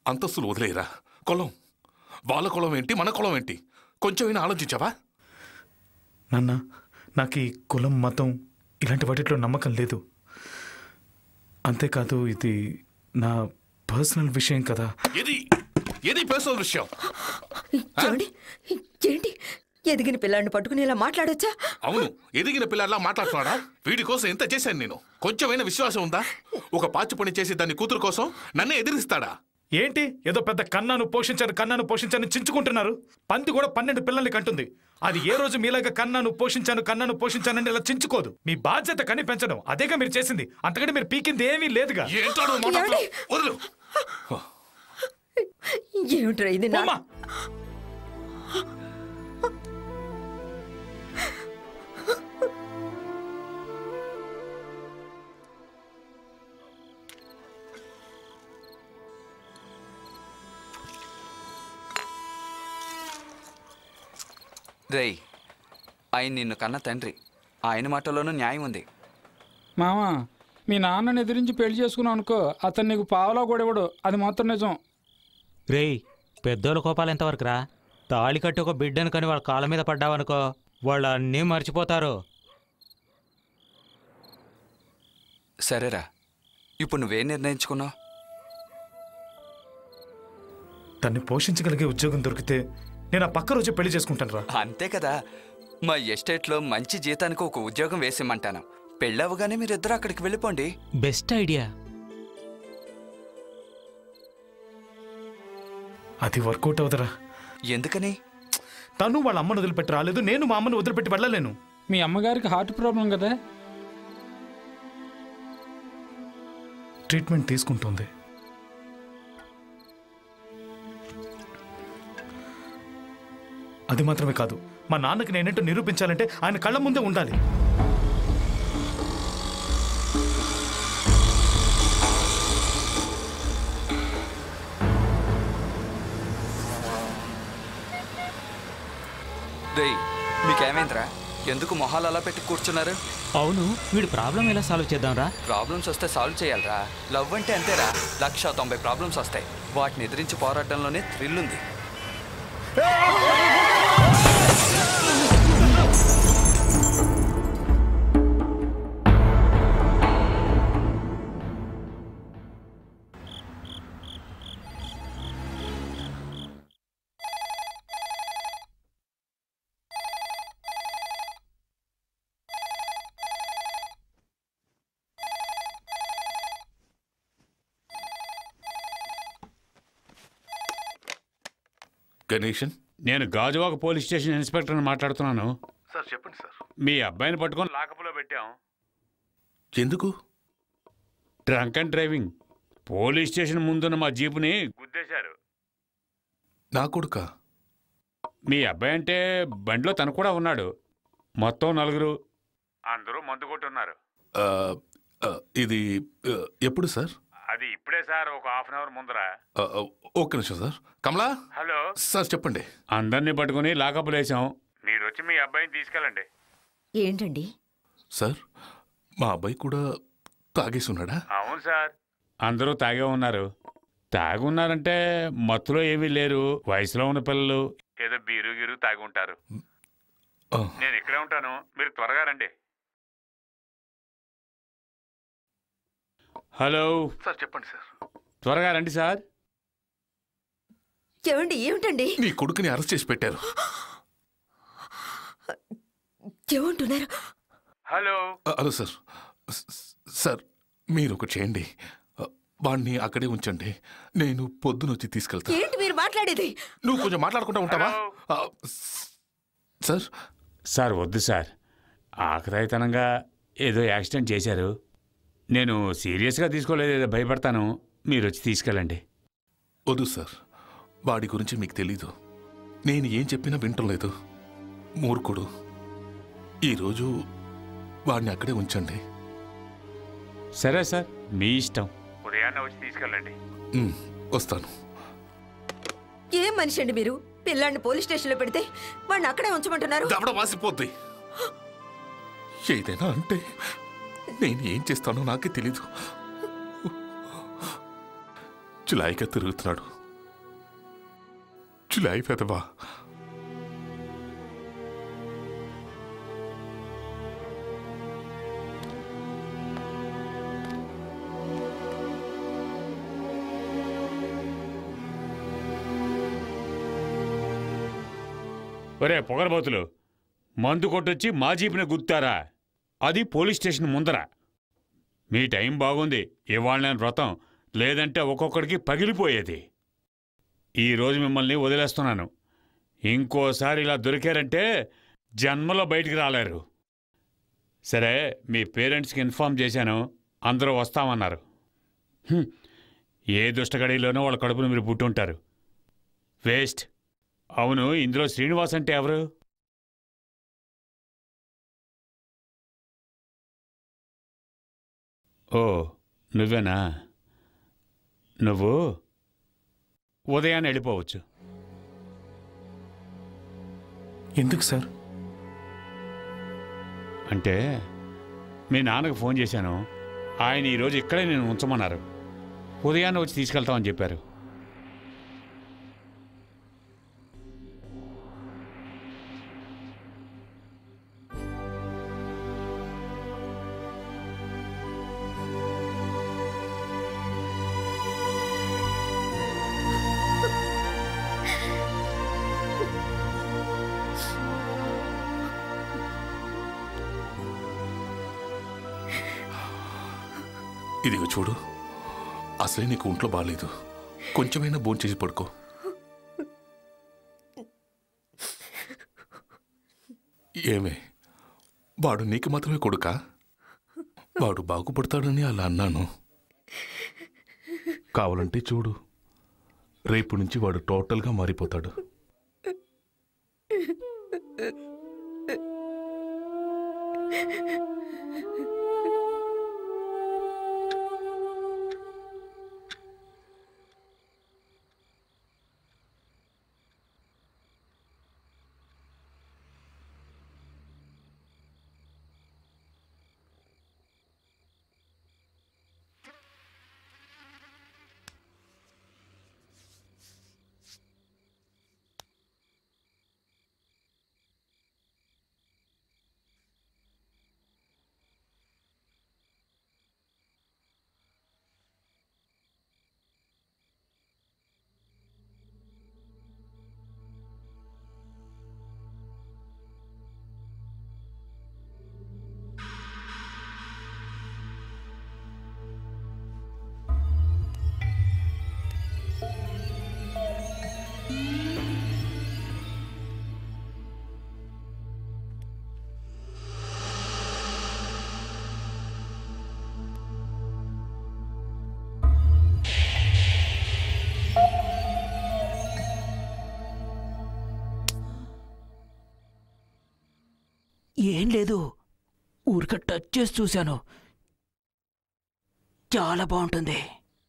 అంతస్తులు వదిలేయరా కులం వాళ్ళ కులం ఏంటి మన కులం ఏంటి కొంచెమైనా ఆలోచించావా నాన్న నాకు ఈ కులం మతం ఇలాంటి వాటిలో నమ్మకం లేదు అంతేకాదు ఇది నా పర్సనల్ విషయం కదా ఏది ఏది పర్సనల్ విషయం చూడండి ఏంటి ఎదిగిన పిల్లాడిని పట్టుకుని ఇలా మాట్లాడొచ్చా అవును ఎదిగిన పిల్లల్లా మాట్లాడుతున్నాడా వీడి కోసం ఎంత చేశాను నేను కొంచెమైనా విశ్వాసం ఉందా ఒక పాచి పని చేసి దాని కూతురు కోసం నన్నే ఎదిరిస్తాడా ఏంటి ఏదో పెద్ద కన్నాను పోషించాను కన్నాను పోషించాను చించుకుంటున్నారు పంది కూడా పన్నెండు పిల్లల్ని కంటుంది అది ఏ రోజు మీలాగా కన్నాను పోషించాను కన్నాను పోషించానని ఇలా చించుకోదు మీ బాధ్యత కని పెంచడం అదేగా మీరు చేసింది అంతకంటే మీరు పీకింది ఏమీ లేదుగా ఏంటో నువ్వు మాట్లాడుతున్నావు? వదిలు ఏమిట్రా ఇది నా రేయ్ ఆయన నిన్ను కన్న తండ్రి ఆయన మాటలోనూ న్యాయం ఉంది మామా మీ నాన్నని ఎదిరించి పెళ్లి చేసుకున్నావు అనుకో అతను నీకు పావలా కూడా ఇవ్వడు అది మాత్రం నిజం రేయ్ పెద్దోళ్ళ కోపాలు ఎంతవరకు రా తాళి కట్టి ఒక బిడ్డను కానీ వాళ్ళ కాళ్ళ మీద పడ్డావనుకో వాళ్ళు అన్నీ మర్చిపోతారు సరేరా ఇప్పుడు నువ్వేం నిర్ణయించుకున్నావు తన్ని పోషించగలిగే ఉద్యోగం దొరికితే నేను ఆ పక్క రోజు పెళ్లి చేసుకుంటాను రా అంతే కదా మా ఎస్టేట్లో మంచి జీతానికి ఒక ఉద్యోగం వేసిమ్మంటాను పెళ్ళవగానే మీరిద్దరు అక్కడికి వెళ్ళిపోండి బెస్ట్ ఐడియా అది వర్కౌట్ అవుదరా ఎందుకని తను వాళ్ళ అమ్మను వదిలిపెట్టి రాలేదు నేను మా అమ్మను వదిలిపెట్టి వెళ్ళలేను మీ అమ్మగారికి హార్ట్ ప్రాబ్లం కదా ట్రీట్మెంట్ తీసుకుంటుంది అది మాత్రమే కాదు మా నాన్నకి నేనేంటో నిరూపించాలంటే ఆయన కళ్ళ ముందే ఉండాలి రేయ్ మీకేమైందిరా ఎందుకు మొహాలు అలా పెట్టి కూర్చున్నారు అవును వీడి ప్రాబ్లం ఎలా సాల్వ్ చేద్దాంరా ప్రాబ్లమ్స్ వస్తే సాల్వ్ చేయాలరా లవ్ అంటే అంతేరా లక్ష తొంభై ప్రాబ్లమ్స్ వస్తాయి వాటిని ఎదిరించి పోరాటంలోనే థ్రిల్ ఉంది గణేషన్ నేను గాజువాక పోలీస్ స్టేషన్ ఇన్స్పెక్టర్ని మాట్లాడుతున్నాను సార్ చెప్పండి సార్ మీ అబ్బాయిని పట్టుకొని లాకపులో పెట్టాం ఎందుకు drunk and driving police station ముందున్న మా జీపుని గుద్దేశారు నా కొడుక మీ అబ్బాయి అంటే బండిలో తను కూడా ఉన్నాడు మొత్తం నలుగురు అందరూ మందు కొట్టున్నారు ఆ, ఆ, ఇది ఆ, ఎప్పుడు సార్ అది ఇప్పుడే సార్ ఒక హాఫ్ అన్ అవర్ ముందర ఆ, ఆ, ఒక్క నిమిషం సార్ కమలా హలో సార్ చెప్పండి అందరినీ పట్టుకుని లాకపులు వేసాం మీరు వచ్చి మీ అబ్బాయిని తీసుకెళ్ళండి ఏంటండి సార్ మా అబ్బాయి కూడా తాగేసి ఉన్నాడా అవును సార్ అందరూ తాగే ఉన్నారు తాగి ఉన్నారంటే మత్తులో ఏమీ లేరు వయసులో ఉన్న పిల్లలు ఏదో బీరు గీరు తాగి ఉంటారు ఆ, నేను ఇక్కడే ఉంటాను మీరు త్వరగా రండి హలో సార్ చెప్పండి సార్ త్వరగా రండి సార్ ఏమండి ఏమిటండి నీ కొడుకుని అరెస్ట్ చేసి పెట్టారు ఏమంటున్నారు హలో ఆ, హలో సార్ స- సార్ మీరు ఒకటి చేయండి ఆ, వాణ్ణి అక్కడే ఉంచండి నేను పొద్దునొచ్చి తీసుకెళ్తా ఏంటి మీరు మాట్లాడేది నువ్వు కొంచెం మాట్లాడుకుంటా ఉంటావా ఆ, స్- సార్ సార్ వద్దు సార్ ఆకతాయితనంగా ఏదో యాక్సిడెంట్ చేశారు నేను సీరియస్గా తీసుకోలేదు ఏదో భయపడతాను మీరు వచ్చి తీసుకెళ్ళండి వద్దు సార్ వాడి గురించి మీకు తెలీదు నేను ఏం చెప్పినా వింటం లేదు మూర్ఖుడు ఈరోజు వాడిని అక్కడే ఉంచండి సరే సార్ మీ ఇష్టం ఉదయాన్నే వచ్చి తీసుకెళ్ళండి ఉమ్, వస్తాను ఏం మనిషి అండి మీరు పిల్లాన్ని పోలీస్ స్టేషన్లో పెడితే వాడిని అక్కడే ఉంచమంటున్నారు దవడ వాసిపోద్ది ఏదైనా అంటే నేను ఏం చేస్తానో నాకే తెలీదు చులాయిగా తిరుగుతున్నాడు పిచ్చి అయిపోతావా ఒరే పొగరబోతులు మందు కొట్టొచ్చి మా జీపుని గుర్తారా అది పోలీస్ స్టేషన్ ముందర మీ టైం బాగుంది ఇవాళ నేను వ్రతం లేదంటే ఒక్కొక్కడికి పగిలిపోయేది ఈరోజు మిమ్మల్ని వదిలేస్తున్నాను ఇంకోసారి ఇలా దొరికారంటే జన్మలో బయటికి రాలేరు సరే మీ పేరెంట్స్కి ఇన్ఫామ్ చేశాను అందరూ వస్తామన్నారు హ్మ్, ఏ దుష్టగడిలోనో వాళ్ళ కడుపును మీరు పుట్టుంటారు వేస్ట్ అవును ఇందులో శ్రీనివాస్ అంటే ఎవరు ఓ నువ్వేనా నువ్వు ఉదయాన్నే వెళ్ళిపోవచ్చు ఎందుకు సార్ అంటే మీ నాన్నకు ఫోన్ చేశాను ఆయన ఈరోజు ఇక్కడే నేను ఉంచమన్నారు ఉదయాన్నే వచ్చి తీసుకెళ్తామని చెప్పారు ఇదిగో చూడు అసలే నీకు ఒంట్లో బాగాలేదు కొంచెమైనా భోంచేసి పడుకో ఏమే వాడు నీకు మాత్రమే కొడుకా వాడు బాగుపడతాడని అలా అన్నాను కావాలంటే చూడు రేపు నుంచి వాడు టోటల్గా మారిపోతాడు ఏం లేదు ఊరిక టచ్ చేసి చూశాను చాలా బాగుంటుంది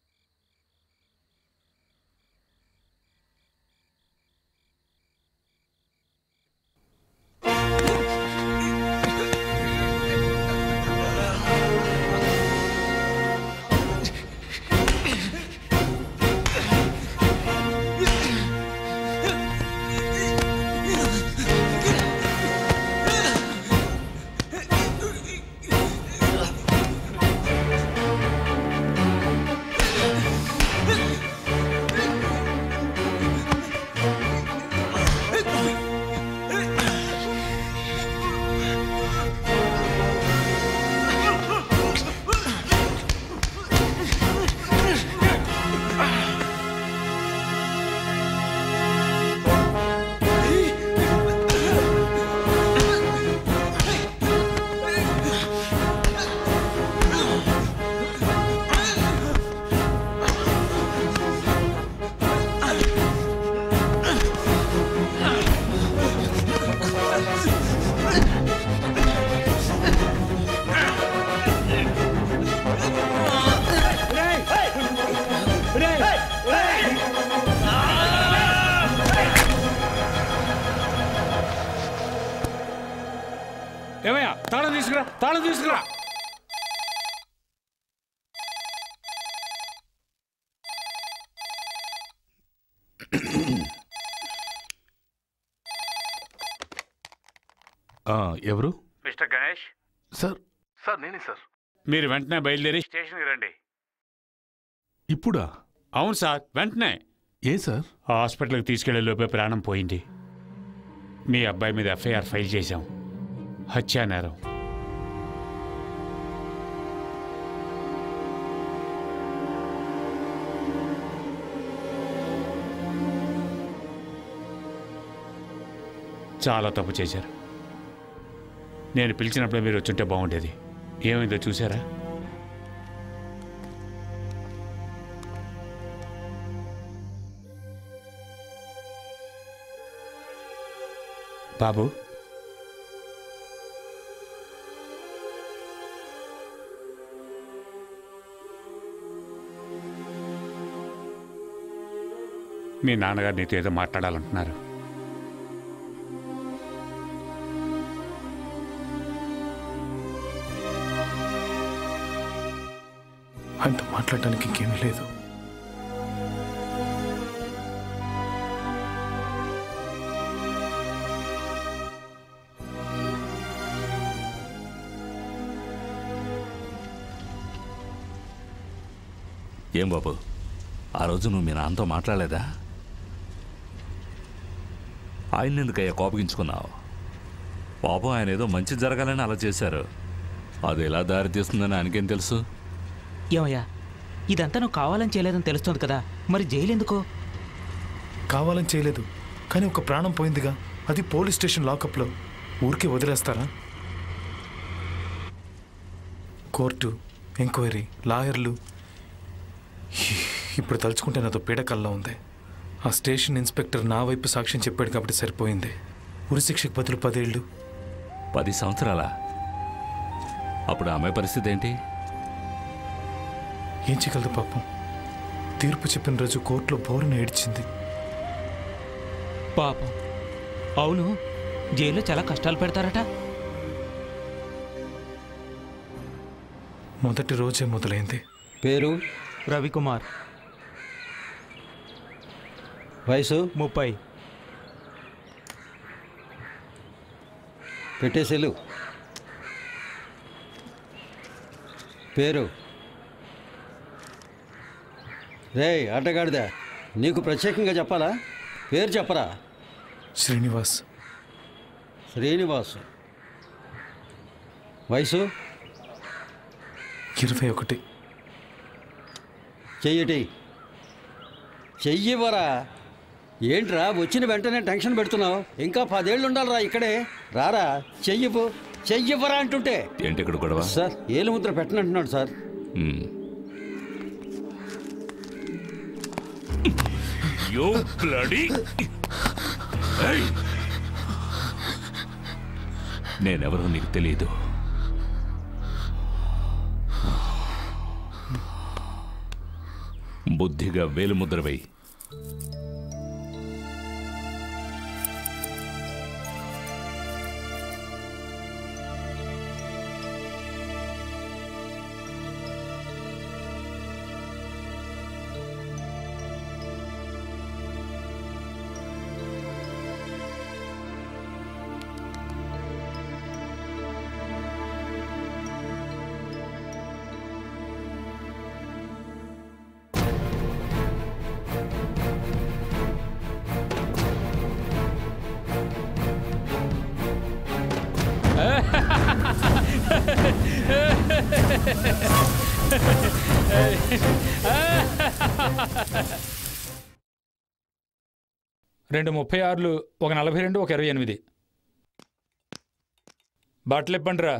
ఏమయ్యా తాళం తీసుకురా తాళం తీసుకురా ఆ, ఎవరు మిస్టర్ గణేష్ సార్ సార్ నేనే సార్ మీరు వెంటనే బయలుదేరి స్టేషన్కి రండి ఇప్పుడా అవును సార్ వెంటనే ఏ సార్ హాస్పిటల్కి తీసుకెళ్లే లోపే ప్రాణం పోయింది మీ అబ్బాయి మీద ఎఫ్ఐఆర్ ఫైల్ చేశాం హత్యా నేరం చాలా తప్పు చేశారు నేను పిలిచినప్పుడే మీరు వచ్చుంటే బాగుండేది ఏమైందో చూసారా బాబు మీ నాన్నగారు నీతో ఏదో మాట్లాడాలంటున్నారు ఆయనతో మాట్లాడడానికి ఇంకేమీ లేదు ఏం బాబు ఆ రోజు నువ్వు మీ నాన్నతో మాట్లాడలేదా ఆయన ఎందుకయ్యా కోపగించుకున్నావు పాపం ఆయన ఏదో మంచి జరగాలని అలా చేశారు అది ఎలా దారి తీస్తుందని ఆయనకేం తెలుసు ఏమయ్యా ఇదంతా నువ్వు కావాలని చేయలేదని తెలుస్తుంది కదా మరి జైలు ఎందుకు కావాలని చేయలేదు కానీ ఒక ప్రాణం పోయిందిగా అది పోలీస్ స్టేషన్ లాకప్లో ఊరికే వదిలేస్తారా కోర్టు ఎంక్వైరీ లాయర్లు ఇప్పుడు తలుచుకుంటే నాతో పీడకల్లా ఉంది ఆ స్టేషన్ ఇన్స్పెక్టర్ నా వైపు సాక్ష్యం చెప్పాడు కాబట్టి సరిపోయింది ఉరిశిక్షకు బదులు పదేళ్ళు పది సంవత్సరాల అప్పుడు ఆమె పరిస్థితి ఏంటి ఏం చేయగలదు పాపం తీర్పు చెప్పిన రోజు కోర్టులో బోరున ఏడ్చింది పాపం అవును జైల్లో చాలా కష్టాలు పెడతారట మొదటి రోజే మొదలైంది పేరు రవికుమార్ వయసు ముప్పై పెట్టేసెలు పేరు రే ఆటగాడిదా నీకు ప్రత్యేకంగా చెప్పాలా పేరు చెప్పరా శ్రీనివాస్ శ్రీనివాస్ వయసు ఇరవై ఒకటి చెయ్యటి చెయ్యివరా ఏంట్రా వచ్చిన వెంటనే టెన్షన్ పెడుతున్నావు ఇంకా పదేళ్ళు ఉండాలిరా ఇక్కడే రారా చెయ్యిపు చెయ్యివరా అంటుంటే ఏంటి ఇక్కడ గొడవ సార్ ఏలు ముద్ర పెట్టనంటున్నాడు సార్ మ్మ్. యో బ్లడీ ఏయ్! నేనెవరో నీకు తెలియదు బుద్ధిగా వేలుముద్ర వేయి రెండు ముప్పై ఆరులు ఒక నలభై రెండు ఒక ఇరవై ఎనిమిది బట్టలు ఇప్పండిరా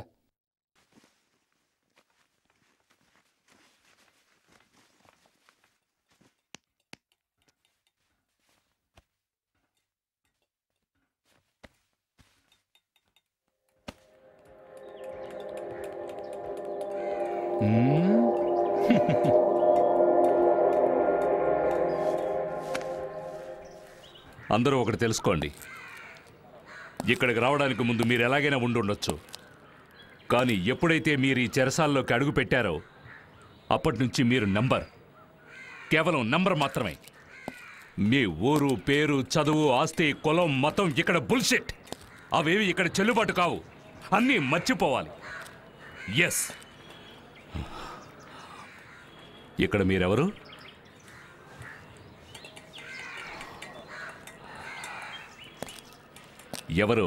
అందరూ ఒకటి తెలుసుకోండి ఇక్కడికి రావడానికి ముందు మీరు ఎలాగైనా ఉండుండొచ్చు కానీ ఎప్పుడైతే మీరు ఈ చెరసాల్లోకి అడుగు పెట్టారో అప్పటి నుంచి మీరు నంబర్ కేవలం నంబర్ మాత్రమే మీ ఊరు పేరు చదువు ఆస్తి కులం మతం ఇక్కడ బుల్షిట్ అవేవి ఇక్కడ చెల్లుబాటు కావు అన్నీ మర్చిపోవాలి ఎస్ ఇక్కడ మీరెవరు ఎవరు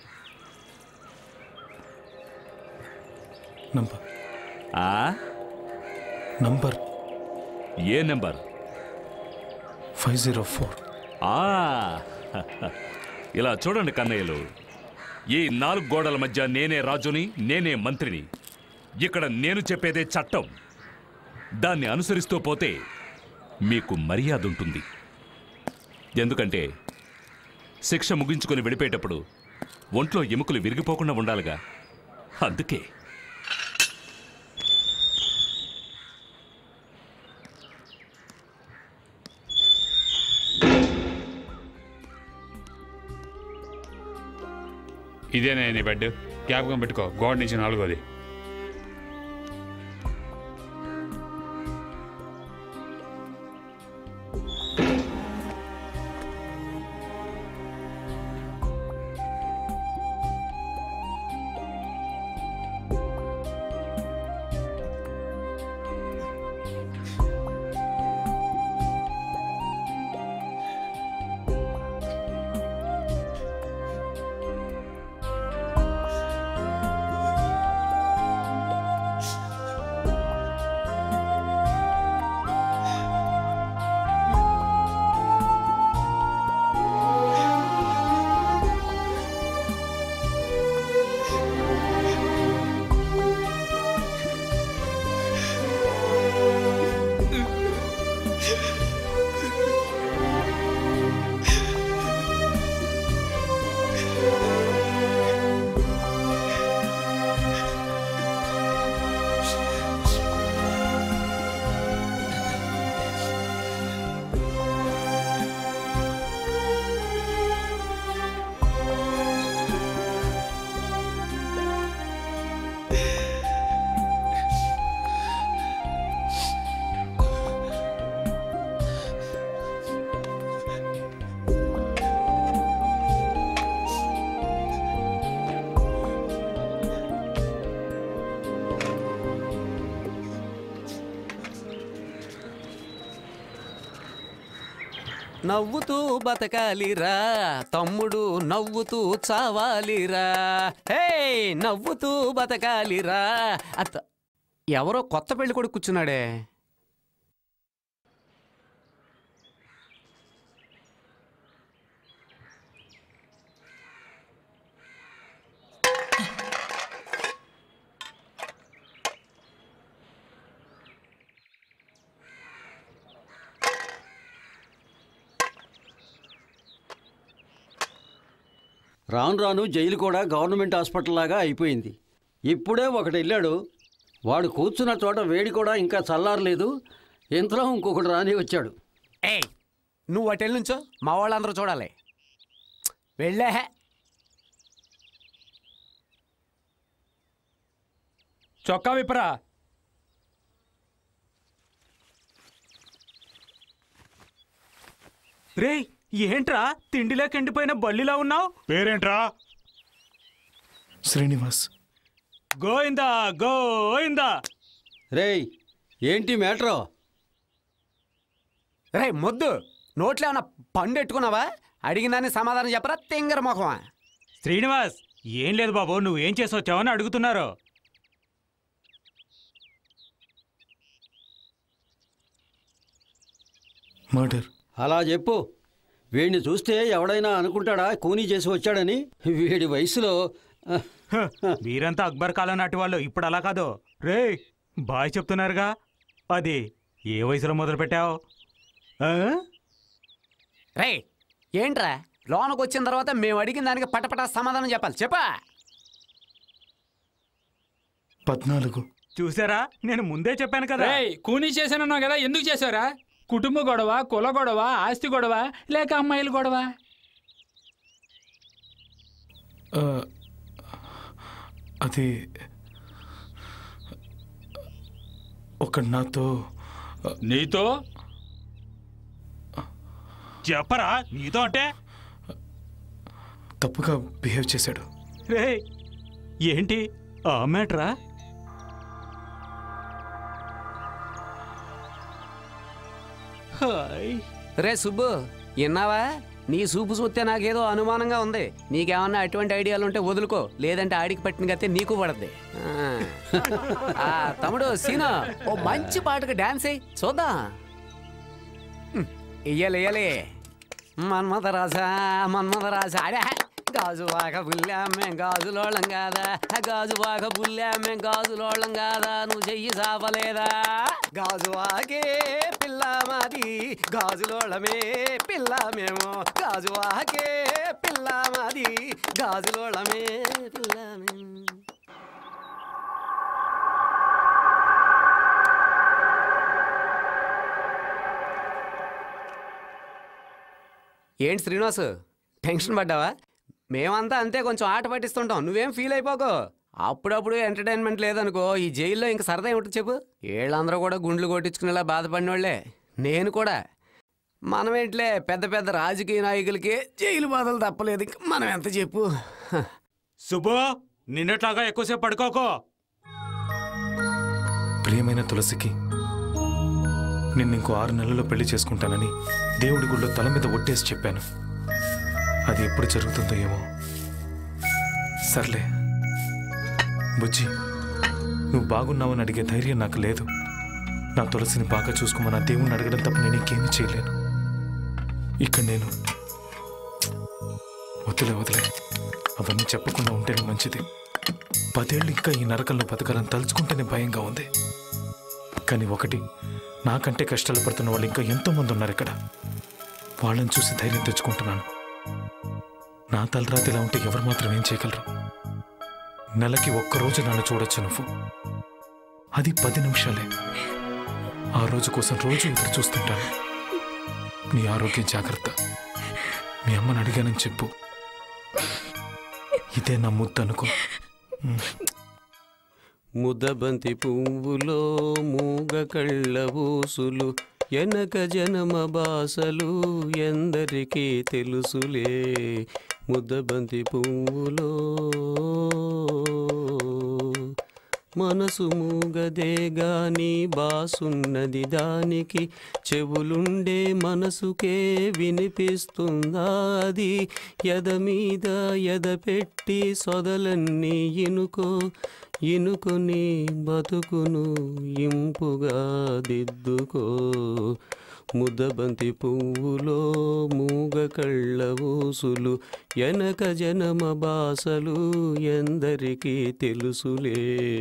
నంబర్ ఆ నంబర్ ఏ నెంబర్ ఫైవ్ జీరో ఫోర్ ఆ ఇలా చూడండి కన్నయ్యలు ఈ నాలుగు గోడల మధ్య నేనే రాజుని నేనే మంత్రిని ఇక్కడ నేను చెప్పేదే చట్టం దాన్ని అనుసరిస్తూ పోతే మీకు మర్యాద ఉంటుంది ఎందుకంటే శిక్ష ముగించుకొని విడిపోయేటప్పుడు ఒంట్లో ఎముకలు విరిగిపోకుండా ఉండాలిగా అందుకే ఇదేనే నీ బెడ్ జ్ఞాపకం పెట్టుకో గోడ నుంచి నాలుగోది నవ్వుతూ బతకాలిరా తమ్ముడు నవ్వుతూ చావాలిరా హే నవ్వుతూ బతకాలిరా అత్త ఎవరో కొత్త పెళ్లి కొడుకు కూర్చున్నాడే రాను రాను జైలు కూడా గవర్నమెంట్ హాస్పిటల్ లాగా అయిపోయింది ఇప్పుడే ఒకటి వెళ్ళాడు వాడు కూర్చున్న చోట వేడి కూడా ఇంకా చల్లారలేదు ఇంతలో ఇంకొకటి రాని వచ్చాడు ఏయ్ నువ్వు అటెల్ నుంచో మా వాళ్ళందరూ చూడాలి వెళ్ళే చొక్కా విప్పరా రే ఏంట్రా తిండిలోకి ఎండిపోయిన బల్లిలా ఉన్నావు పేరేంట్రా శ్రీనివాస్ గోయిందా గోయిందా రేయ్ ఏంటి మ్యాటరో రే మొద్దు నోట్లో ఏమన్నా పండు ఎట్టుకున్నావా అడిగినాన్ని సమాధానం చెప్పరా తింగర మొఖమా శ్రీనివాస్ ఏం లేదు బాబు నువ్వేం చేసి వచ్చావని అడుగుతున్నారు మర్డర్ అలా చెప్పు వీడిని చూస్తే ఎవడైనా అనుకుంటాడా కూనీ చేసి వచ్చాడని వీడి వయసులో మీరంతా అక్బర్ కాలం నాటి వాళ్ళు ఇప్పుడు అలా కాదు రే బాయ్ చెప్తున్నారుగా అది ఏ వయసులో మొదలు పెట్టావు రే ఏంట్రా లోనకు వచ్చిన తర్వాత మేము అడిగిన దానికి పటపట సమాధానం చెప్పాలి చెప్పా పద్నాలుగు చూసారా నేను ముందే చెప్పాను కదా రేయ్ కూనీ చేశానన్నావు కదా ఎందుకు చేశారా కుటుంబ గొడవ కుల గొడవ ఆస్తి గొడవ లేక అమ్మాయిల గొడవ ఆ, అది ఒక నాతో నీతో చెప్పరా నీతో అంటే తప్పుగా బిహేవ్ చేశాడు రే ఏంటి ఆ మ్యాటరా హాయ్ రే సుబ్బు విన్నావా నీ సూపు చూస్తే నాకేదో అనుమానంగా ఉంది నీకేమన్నా అటువంటి ఐడియాలు ఉంటే వదులుకో లేదంటే ఆడికి పట్టిన గతే నీకు పడద్ది ఆ, తమ్ముడు సీను ఓ మంచి పాటకు డాన్స్ అయ్యి చూద్దాం హ్మ్, ఇయ్యాలి ఇయ్యాలి మన్మథ రాజా మన్మథ రాజా అడే గాజు వాక పుల్లామే గాజులోళం కాదా గాజు వాక పుల్లామే గాజులోళం కాదా నువ్వు చెయ్యి సాపలేదా గాజు వాకే పిల్ల మాది గాజులోళమే పిల్ల మేము గాజు వాకే పిల్ల మాది గాజులోళమే పిల్ల మేము ఏంటి శ్రీనివాస్ టెన్షన్ పడ్డావా మేమంతా అంతే కొంచెం ఆట పట్టిస్తుంటాం నువ్వేం ఫీల్ అయిపోకో అప్పుడప్పుడు ఎంటర్టైన్మెంట్ లేదనుకో ఈ జైల్లో ఇంక సరదా ఏమిటి చెప్పు వీళ్ళందరూ కూడా గుండ్లు కొట్టించుకునేలా బాధపడినోళ్లే నేను కూడా మనమేంట్లే పెద్ద పెద్ద రాజకీయ నాయకులకి జైలు బాధలు తప్పలేదు ఇంక మనం ఎంత చెప్పు సుబ్బు నిన్నట్లాగా ఎక్కువసేపు పడుకోకో ప్రియమైన తులసికి నిన్ను ఇంకో ఆరు నెలల్లో పెళ్లి చేసుకుంటానని దేవుడి గుళ్ళో తల మీద ఒట్టేసి చెప్పాను అది ఎప్పుడు జరుగుతుందో ఏమో సర్లే బుజ్జి నువ్వు బాగున్నావని అడిగే ధైర్యం నాకు లేదు నా తులసిని బాగా చూసుకోమని ఆ దేవుణ్ణి అడగడం తప్ప నేను ఇంకేమీ చేయలేను ఇక్కడ నేను వదిలే వదిలే అవన్నీ చెప్పకుండా ఉంటేనే మంచిది పదేళ్ళు ఇంకా ఈ నరకంలో బతకాలని తలుచుకుంటేనే భయంగా ఉంది కానీ ఒకటి నాకంటే కష్టాలు పడుతున్న వాళ్ళు ఇంకా ఎంతో మంది ఉన్నారు ఇక్కడ వాళ్ళని చూసి ధైర్యం తెచ్చుకుంటున్నాను నా తలరాత ఇలా ఉంటే ఎవరు మాత్రం ఏం చేయగలరు నెలకి ఒక్కరోజు నన్ను చూడొచ్చు నువ్వు అది పది నిమిషాలే ఆ రోజు కోసం రోజు ఎదురు చూస్తుంటాను నీ ఆరోగ్యం జాగ్రత్త మీ అమ్మని అడిగానని చెప్పు ఇదే నా ముద్దు అనుకో ముద్దబంతి పువ్వులో మూగ కళ్ళ ఊసులు ఎనక జనమ బాసలు ఎందరికీ తెలుసులే ముద్దబంతి పువ్వులో మనసు మూగదే గాని బాసున్నది దానికి చెవులుండే మనసుకే వినిపిస్తుందా అది ఎద మీద ఎద పెట్టి సొదలన్నీ ఇనుకో ఇనుకొని బతుకును ఇంపుగా దిద్దుకో ముద్దబంతి పువ్వులో మూగ కళ్ళ ఊసులు ఎనక జనమ బాసలు ఎందరికీ తెలుసులే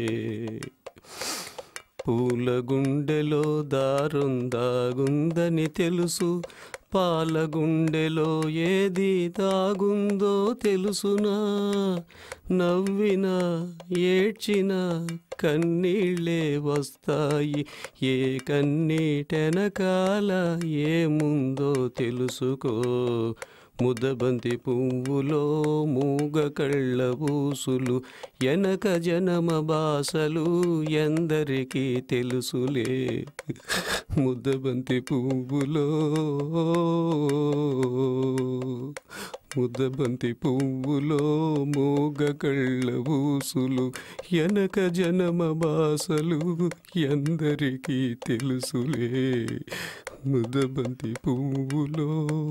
పూల గుండెలో దారుం దాగుందని తెలుసు పాల గుండెలో ఏది దాగుందో తెలుసునా నవ్వినా ఏడ్చినా కన్నీళ్ళే వస్తాయి ఏ కన్నీటెనకాల ఏముందో తెలుసుకో ముద్దబంతి పువ్వులో మూగ కళ్ళ ఊసులు ఎనక జనమ బాసలు ఎందరికీ తెలుసులే ముద్దబంతి పువ్వులో ముద్దబంతి పువ్వులో మూగ కళ్ళ ఊసులు ఎనక జనమ బాసలు ఎందరికీ తెలుసులే ముద్దబంతి పువ్వులో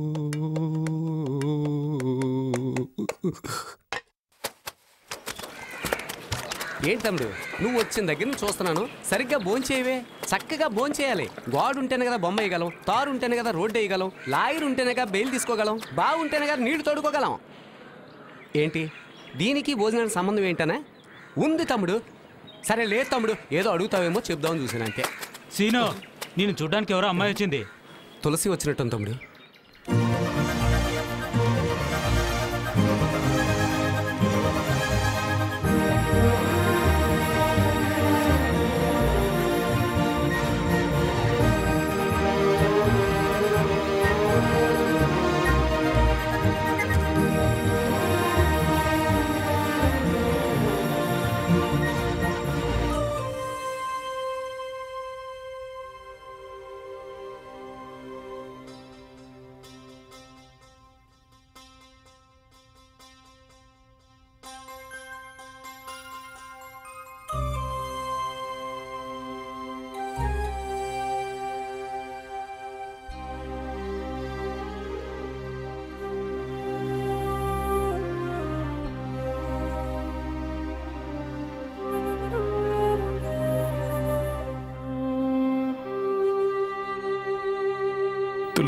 ఏంటి తమ్ముడు నువ్వు వచ్చిన దగ్గర నుంచి చూస్తున్నాను సరిగ్గా భోంచేయవే చక్కగా భోంచేయాలి గోడ ఉంటేనే కదా బొమ్మ వేయగలం తారు ఉంటేనే కదా రోడ్డు వేయగలం లాయర్ ఉంటేనే కదా బెయిల్ తీసుకోగలం బాగుంటేనే కదా నీళ్లు తోడుకోగలం ఏంటి దీనికి భోజనానికి సంబంధం ఏంటనే ఉంది తమ్ముడు సరే లేదు తమ్ముడు ఏదో అడుగుతావేమో చెప్దామని చూసాను అంతే సీను నేను చూడ్డానికి ఎవరో అమ్మాయి వచ్చింది తులసి వచ్చినట్టు తమ్ముడు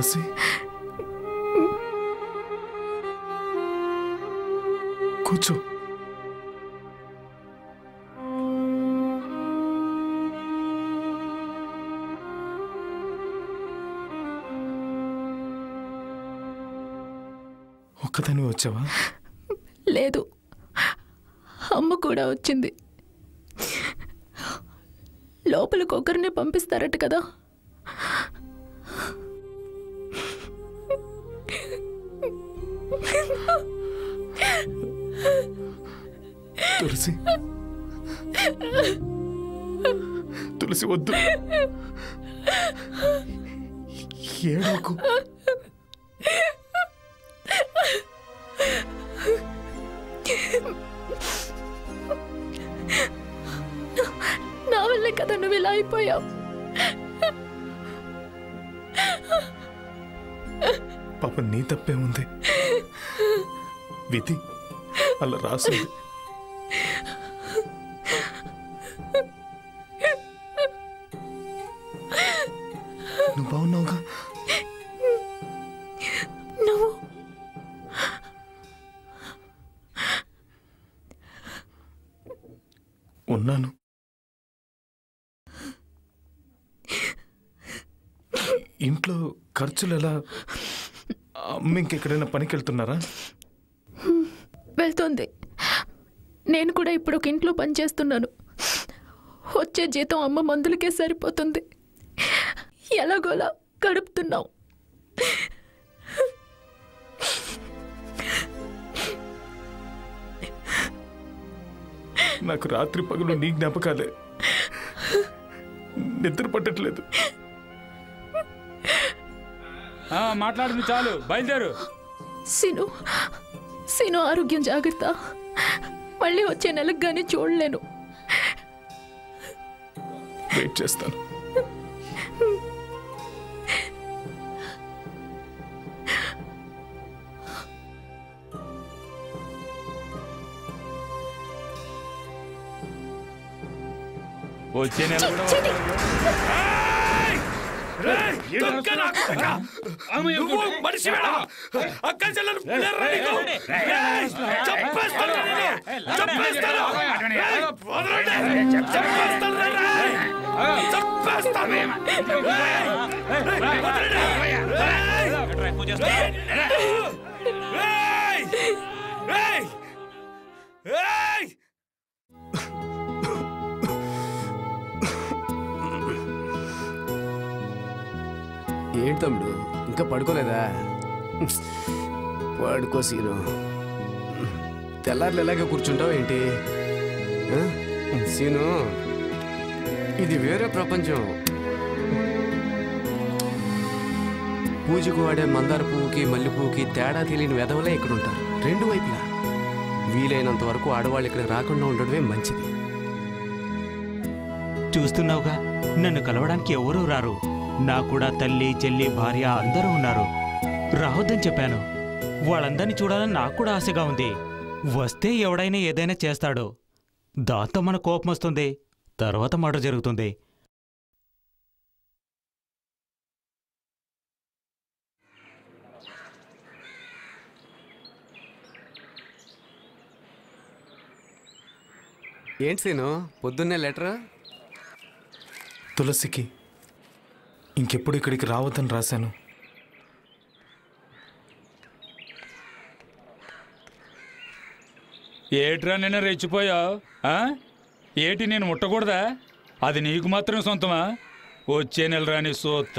తులసి కూర్చో ఒక్కదాని వచ్చావా లేదు అమ్మ కూడా వచ్చింది లోపలికి ఒకరిని పంపిస్తారట కదా తులసి తులసి వద్దు ఏడోకు నా వల్లే కదా నువ్వు ఇలా అయిపోయావు పాప నీ తప్పే ఉంది విధి అలా రాసింది నువ్వు బాగున్నావుగా నువ్వు ఉన్నాను ఇంట్లో ఖర్చులు ఎలా అమ్మ ఇంకెక్కడైనా పనికి వెళ్తున్నారా వెళ్తుంది నేను కూడా ఇప్పుడు ఒక ఇంట్లో పనిచేస్తున్నాను వచ్చే జీతం అమ్మ మందులకే సరిపోతుంది ఎలాగోలా గడుపుతున్నాం నాకు రాత్రి పగలు నీ జ్ఞాపకాలే నిద్ర పట్టట్లేదు ఆ, మాట్లాడింది చాలు బయలుదేరు సిను సిను ఆరోగ్యం జాగ్రత్త మళ్ళీ వచ్చే నెలకు కానీ చూడలేను వెయిట్ చేస్తాను వచ్చే నెల కూడా నువ్వు మనిషివేనా? అక్క చెల్లెలు పిల్లరా నీకు? రేయ్, చంపేస్తాను నిన్ను. చంపేస్తాను. రేయ్, వదలండి. చంపేస్తాను రేయ్, రేయ్. చంపేస్తాను. రేయ్, రేయ్, వదలండి. రేయ్, రేయ్, రేయ్, రేయ్. ఏంటి తమ్ముడు ఇంకా పడుకోలేదా పడుకో సీను తెల్లారులు ఎలాగే కూర్చుంటావు ఏంటి ఆ? సీను ఇది వేరే ప్రపంచం పూజకు వాడే మందార పువ్వుకి మల్లె పువ్వుకి తేడా తెలియని వెధవలే ఇక్కడ ఉంటారు రెండు వైపులా వీలైనంత వరకు ఆడవాళ్ళు ఇక్కడ రాకుండా ఉండడమే మంచిది చూస్తున్నావుగా నన్ను కలవడానికి ఎవరూ రారు నా కూడా తల్లి చెల్లి భార్య అందరూ ఉన్నారు రావద్దని చెప్పాను వాళ్ళందరినీ చూడాలని నాకు కూడా ఆశగా ఉంది వస్తే ఎవడైనా ఏదైనా చేస్తాడు దాంతో మన కోపం వస్తుంది తర్వాత మర్డర్ జరుగుతుంది ఏంటి సీను పొద్దున్నే లెటర్ తులసికి ఇంకెప్పుడు ఇక్కడికి రావద్దని రాశాను ఏట్రా నిన్న రెచ్చిపోయావు ఆ? ఏటి నేను ముట్టకూడదా అది నీకు మాత్రమే సొంతమా వచ్చే నెల రాని సోత్త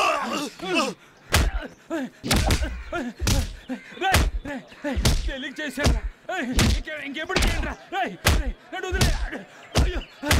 తెలియక చేశాను ఇంకే ఇంకెప్పుడు చేయండిరా రేయ్, రేయ్, నన్ను వదిలే అయ్యో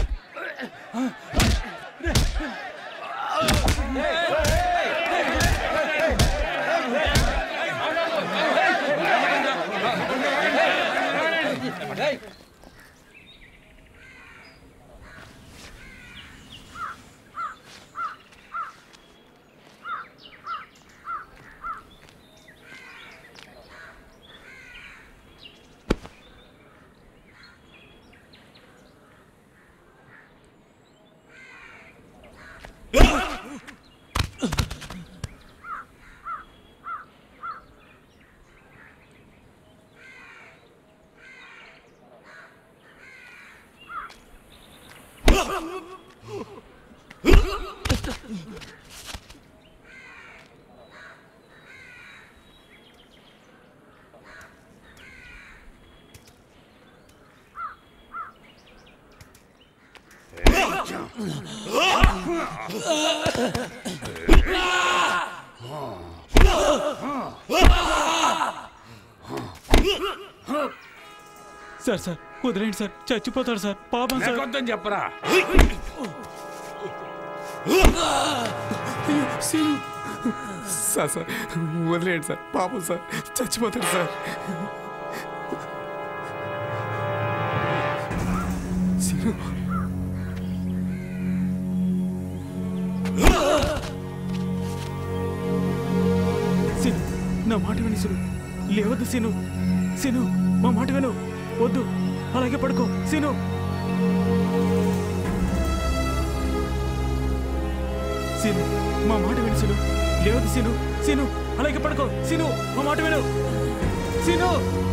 సార్ సార్ వదిలేండి సార్ చచ్చిపోతాడు సార్ పాపం సార్ నాకొద్దని చెప్పరా సార్ సార్ వదిలేయండి సార్ పాపం సార్ చచ్చిపోతాడు సార్ సీను సీను నా మాట విని సీను లేవద్దు సీను సీను మా మాట విను వద్దు అలాగే పడుకో సీను సీను మా మాట విను సీను లేవద్దు సీను సీను అలాగే పడుకో సీను మా మాట విను సీను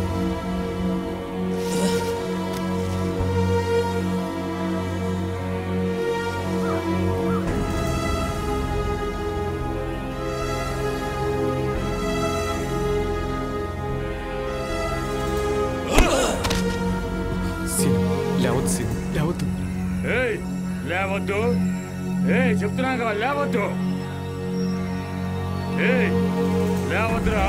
సీను లేవద్దు సీను లేవద్దు ఏయ్ లేవద్దు ఏయ్ చెప్తున్నాను కదా లేవద్దు ఏయ్ లేవద్దురా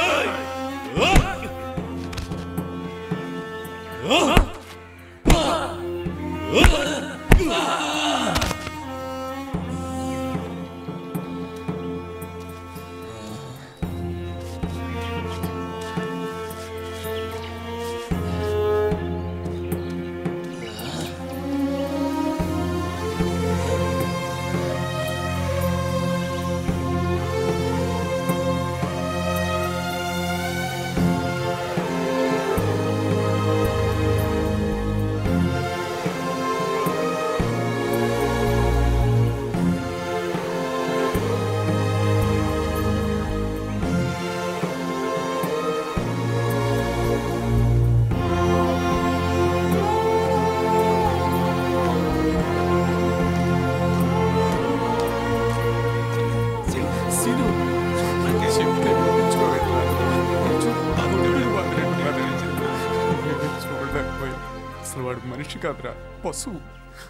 సీను నాకే చెప్తే వినిపించుకోవేట్రా? కొంచెం బాగుండేది వదిలేండి, వదిలేండి. వినిపించుకోలేకపోయాను. అసలు వాడు మనిషి కాదురా పశువు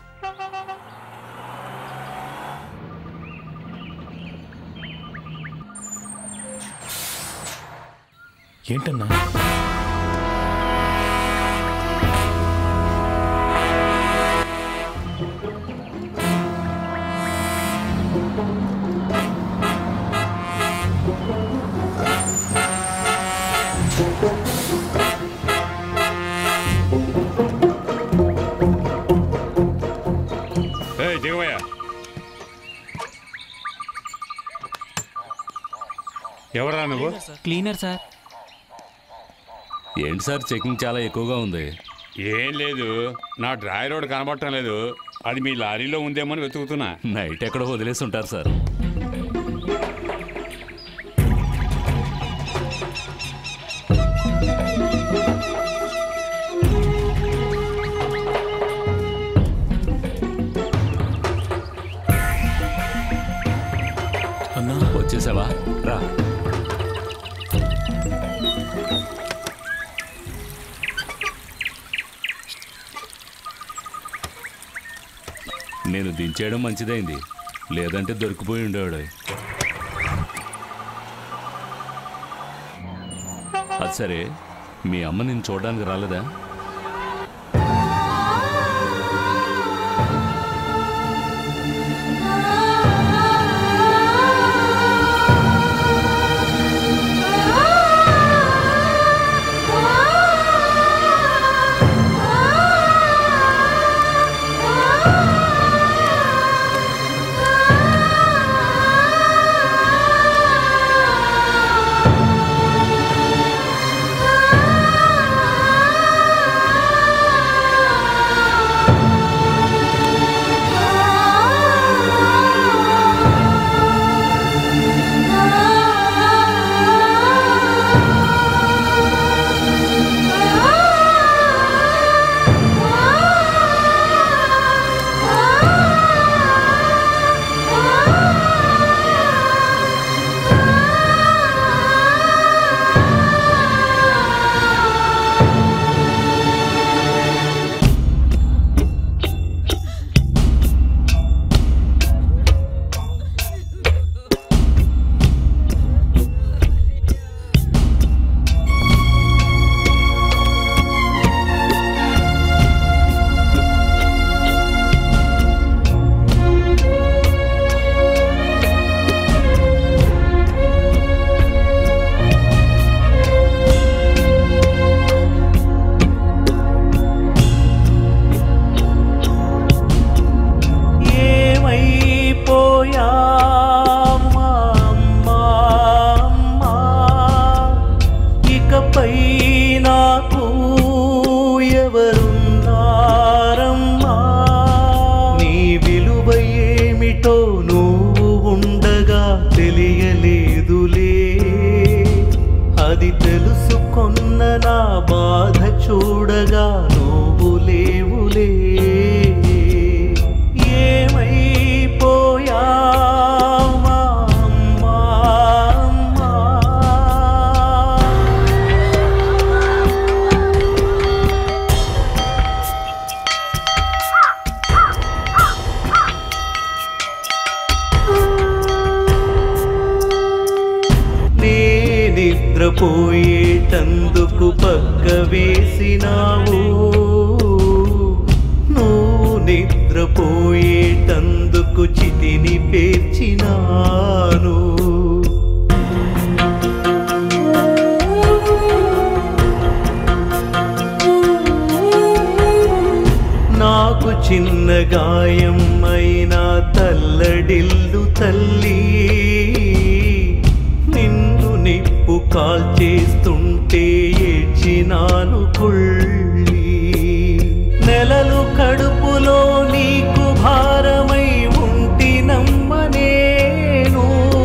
ఏంటన్నా ఏయ్ దిగవయ్యా ఎవరా నువ్వు క్లీనర్ సార్ ఏంటి సార్ చెకింగ్ చాలా ఎక్కువగా ఉంది ఏం లేదు నా డ్రాయర్ రోడ్ కనబడటం లేదు అది మీ లారీలో ఉందేమో అని వెతుకుతున్నా నైట్ ఎక్కడో వదిలేసి ఉంటారు సార్ అన్నా వచ్చేసావా రా నేను దించేయడం మంచిదైంది లేదంటే దొరికిపోయి ఉండేవాడు అది సరే మీ అమ్మ నేను చూడడానికి రాలేదా ఏమైపోయామా అమ్మా, అమ్మా? ఇకపై నాకు ఎవరున్నారమ్మా నీ విలువ ఏమిటో నువ్వు ఉండగా తెలియలేదులే అది తెలుసుకొన్న నా బాధ చూడగా నువ్వు లేవులే ఏమైపోయామా అమ్మా, అమ్మా? నే నిద్రపోయేటందుకు పక్క వేసినావు నువ్వు నిద్రపోయేటందుకు చితిని పేర్చినాను నాకు చిన్న గాయం అయినా తల్లడిల్లు తల్లి నిన్ను నిప్పు కాల్చేస్తుంటే ఏడ్చినాను కుళ్ళి నెలలు కడుపులో నీకు భారమై ఉంటినమ్మ నేను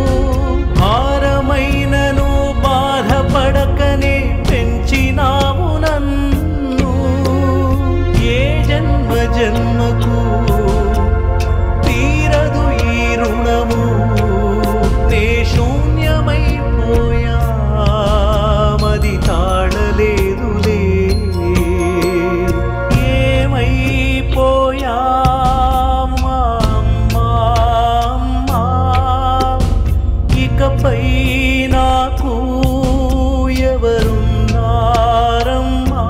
భారమైనను బాధపడకనే పెంచినావు నన్ను ఏ జన్మ జన్మకు తీరదు ఈ రుణము నే శూన్యమైపోయా మది తాళలేదులే ఏమైపోయా అమ్మా, అమ్మా, అమ్మా? ఇకపై నాకు ఎవరున్నారమ్మా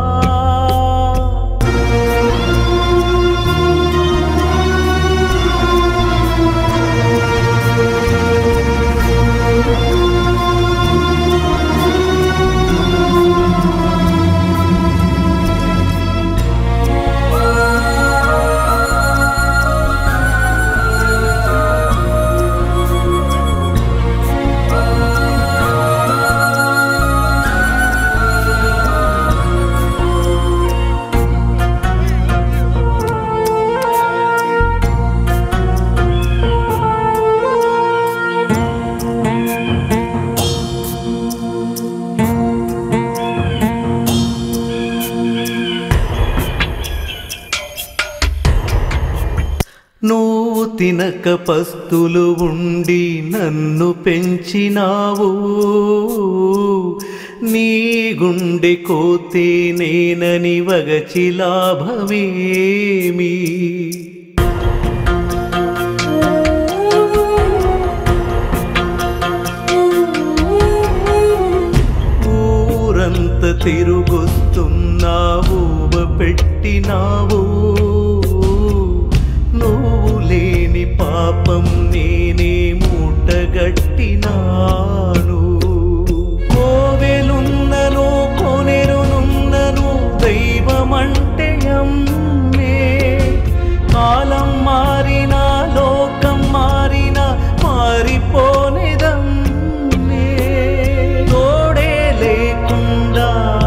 నువ్వు తినక పస్తులు ఉండి నన్ను పెంచినావు నీ గుండె కోతే నేనని వగచి లాభమేమి ఊరంతా తిరుగొస్తున్నావు పెట్టినావు నువ్వు లేని పాపం నేనే మూటగట్టినాను కోవెలున్నను కొనెరునున్నను దైవమంటే అమ్మే కాలం మారినా లోకం మారినా మారిపోనేదమ్మే తోడే లేకుండా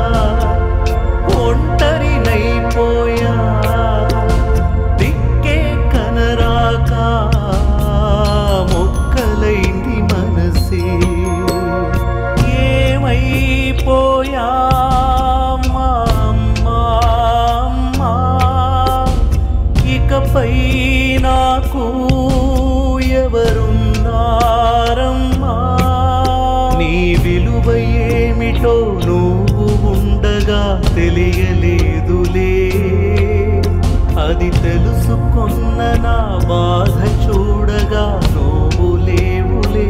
ఒంటరినైపోయా దిక్కే కనరాక మొక్కలైంది మనసే ఏమైపోయా మా అమ్మా, అమ్మా, ఇకపై నాకు ఎవరున్నారమ్మా నీ విలువ ఏమిటో నువ్వు ఉండగా తెలియలేదులే అది తెలుసుకున్న నా బాధ చూడగా నువ్వు లేవులే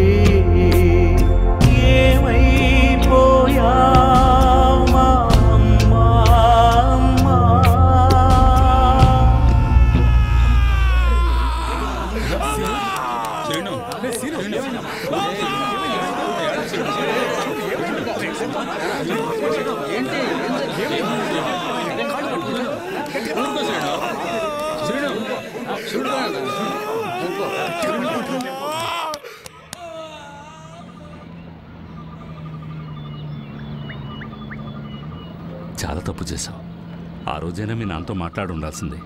ఏమైపోయా మా అమ్మా, అమ్మా. చాలా తప్పు చేశావు ఆ రోజైనా మీ నాన్నతో మాట్లాడి ఉండాల్సిందే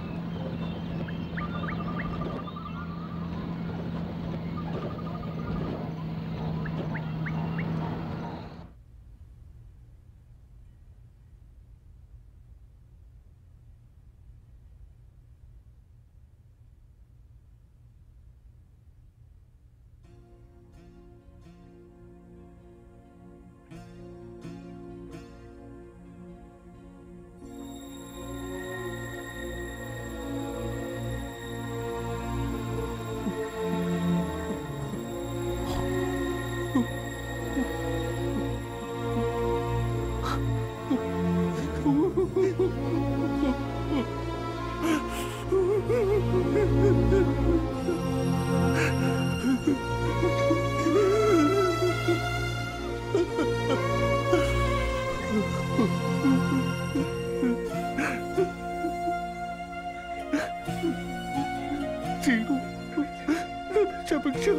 చీను క్షమించు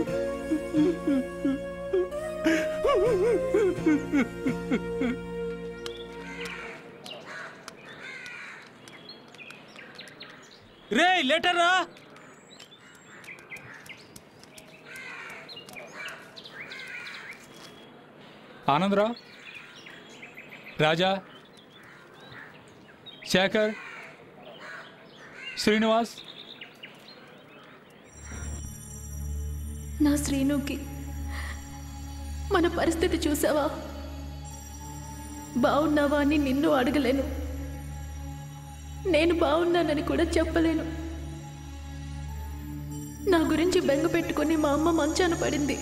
రే లెటర్ రా ఆనందరావు రాజా శేఖర్ శ్రీనివాస్ నా శ్రీనుకి మన పరిస్థితి చూసావా బాగున్నావా అని నిన్ను అడగలేను నేను బాగున్నానని కూడా చెప్పలేను నా గురించి బెంగ పెట్టుకుని మా అమ్మ మంచాన పడింది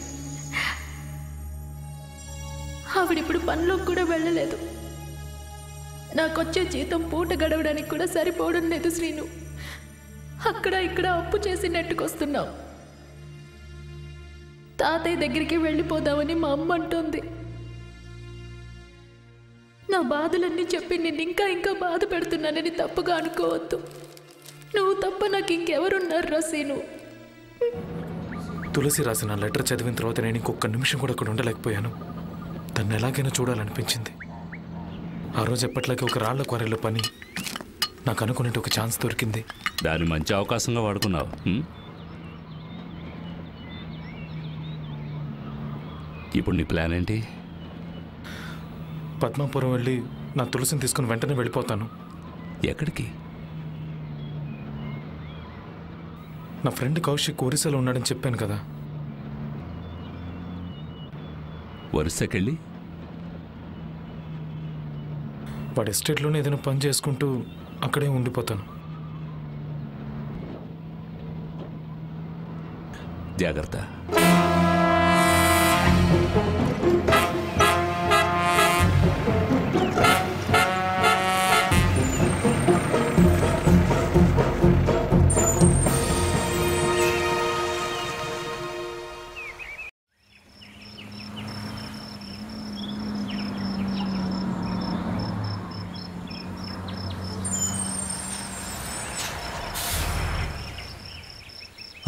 ఆవిడిప్పుడు పనిలోకి కూడా వెళ్ళలేదు నాకొచ్చే జీతం పూట గడవడానికి కూడా సరిపోవడం లేదు శ్రీను అక్కడ ఇక్కడ అప్పు చేసి నెట్టుకొస్తున్నాం తాతయ్య దగ్గరికి వెళ్ళిపోదామని మా అమ్మ అంటోంది నా బాధలన్నీ చెప్పి నిన్ను ఇంకా ఇంకా బాధ పెడుతున్నానని తప్పుగా అనుకోవద్దు నువ్వు తప్ప నాకు ఇంకెవరున్నారు రసీను తులసి రాసిన లెటర్ చదివిన తర్వాత నేను ఇంకొక నిమిషం కూడా అక్కడ ఉండలేకపోయాను తను ఎలాగైనా చూడాలనిపించింది ఆ రోజు ఎప్పట్లాగే ఒక రాళ్ల క్వారీలో పని నాకు అనుకున్నట్టు ఒక ఛాన్స్ దొరికింది దాన్ని మంచి అవకాశంగా వాడుకున్నావు హ్మ్? ఇప్పుడు నీ ప్లాన్ ఏంటి పద్మాపురం వెళ్ళి నా తులసిని తీసుకుని వెంటనే వెళ్ళిపోతాను ఎక్కడికి నా ఫ్రెండ్ కౌశిక్ ఒరిస్సాలో ఉన్నాడని చెప్పాను కదా వరుసకెళ్ళి వాడి ఎస్టేట్లోనే ఏదైనా పని చేసుకుంటూ అక్కడే ఉండిపోతాను జాగ్రత్త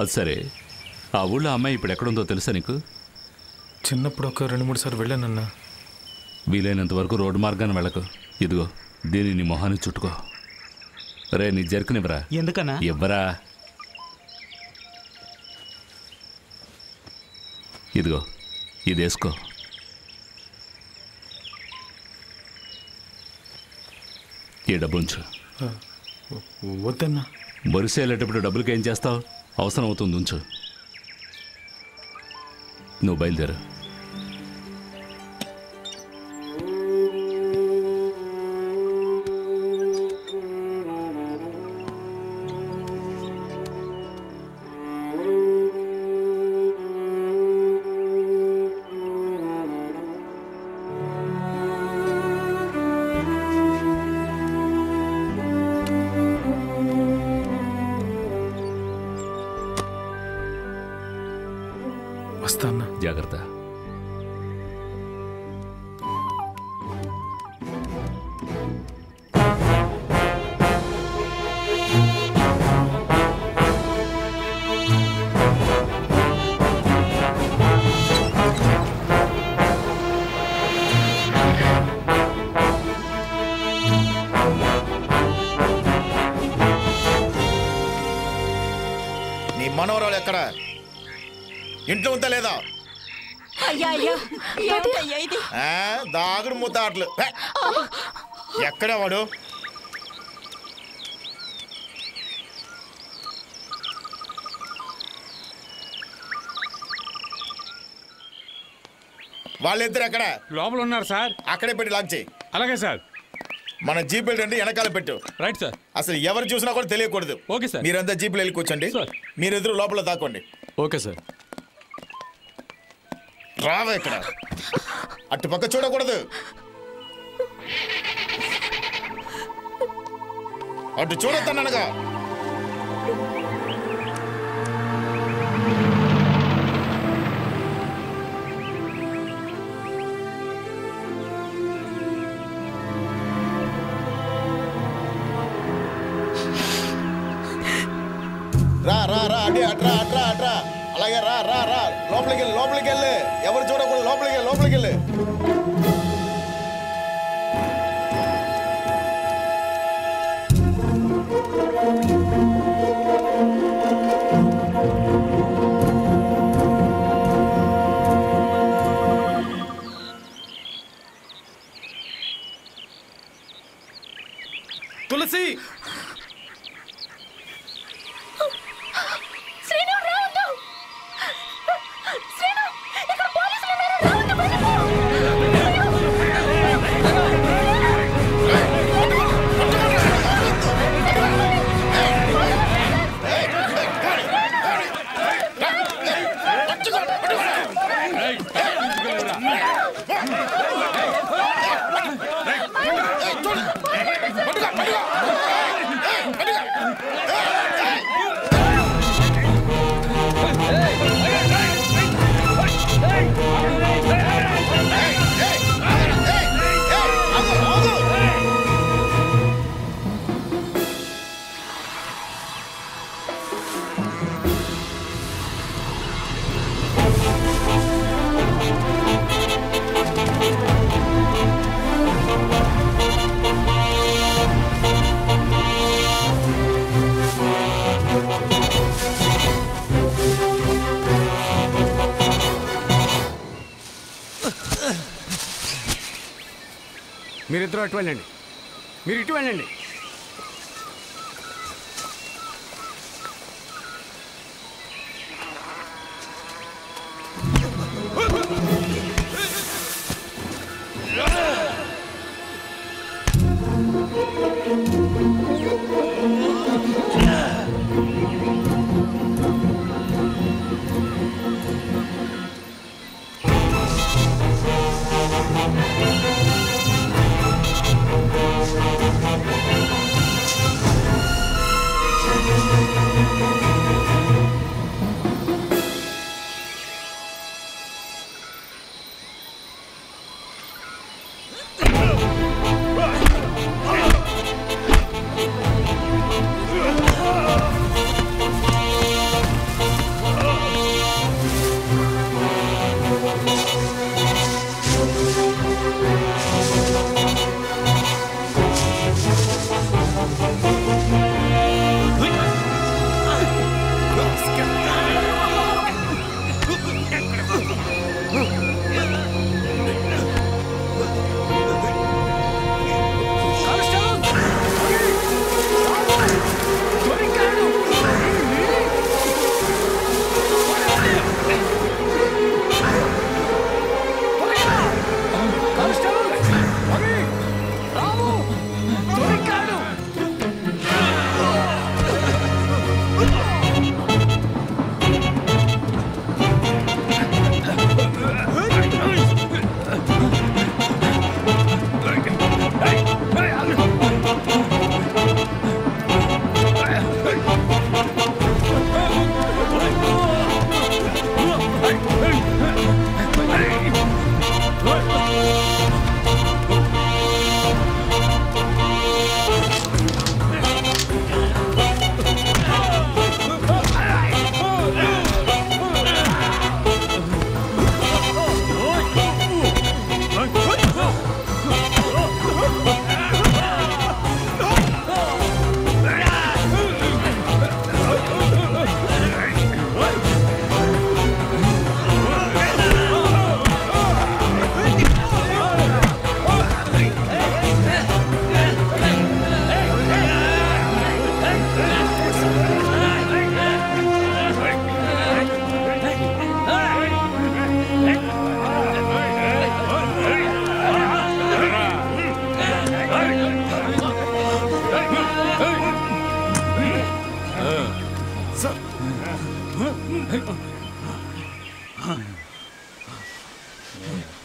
అది సరే ఆ ఊళ్ళో అమ్మాయి ఇప్పుడు ఎక్కడుందో తెలుసా నీకు చిన్నప్పుడు ఒక రెండు మూడు సార్లు వెళ్ళానన్నా వీలైనంత వరకు రోడ్డు మార్గాన్ని వెళ్ళకు ఇదిగో దీన్ని నీ మొహాన్ని చుట్టుకో రే నీ జరుకునివ్వరా ఎందుకన్నా ఇవ్వరా ఇదిగో ఇది వేసుకో ఈ డబ్బు ఉంచు వద్దన్నా బొరిసే వెళ్ళేటప్పుడు డబ్బులకి ఏం చేస్తావు అవసరం అవుతుంది ఉంచు నువ్వు బయలుదేరు వస్తా అన్నా జాగ్రత్త నీ మనవరాలు ఎక్కడ ఇంట్లో ఉందా లేదా అయ్యా అయ్యా ఏమిటయ్యా ఇది ఆ, దాగుడు ముద్దాట్లు హే! ఎక్కడే వాడు వాళ్ళిద్దరు ఎక్కడ లోపల ఉన్నారు సార్ అక్కడే పెట్టి లాక్ చేయి అలాగే సార్ మన జీప్ ఏంటంటే వెనకాల పెట్టు రైట్ సార్ అసలు ఎవరు చూసినా కూడా తెలియకూడదు ఓకే సార్ మీరంతా జీపులో వెళ్ళి కూర్చోండి మీరిద్దరు లోపల దాక్కోండి ఓకే సార్ రావా ఇక్కడ అటు పక్క చూడకూడదు అటు చూడొద్దనగా రా రా రా అడి అట్రా అట్రా అట్రా అలాగే రా రా రా లోపలికి వెళ్ళి లోపలికి వెళ్ళి ఎవరు చూడకూడదు లోపలికి వెళ్ళి లోపలికి వెళ్ళి తులసి శ్రీను రావద్దు శ్రీను ఇక్కడ పోలీసులు ఉన్నారు రావద్దు మీరిద్దరూ అటు వెళ్ళండి మీరు ఇటు వెళ్ళండి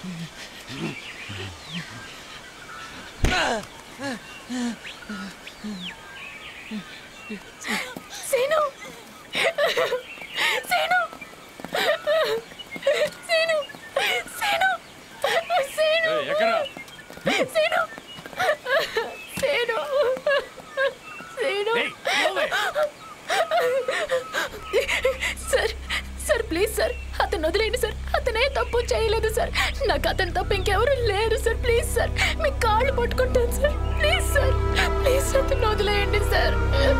సీను సీను సీను సీను సీను ఎక్కడ Seenu Seenu Seenu sir sir please sir అతను వదిలేయండి సార్ అతనే తప్పు చేయలేదు సార్ నాకు అతను తప్ప ఇంకెవరు లేరు సార్ ప్లీజ్ సార్ మీ కాళ్ళు పట్టుకుంటాను సార్ ప్లీజ్ సార్ ప్లీజ్ అతను వదిలేయండి సార్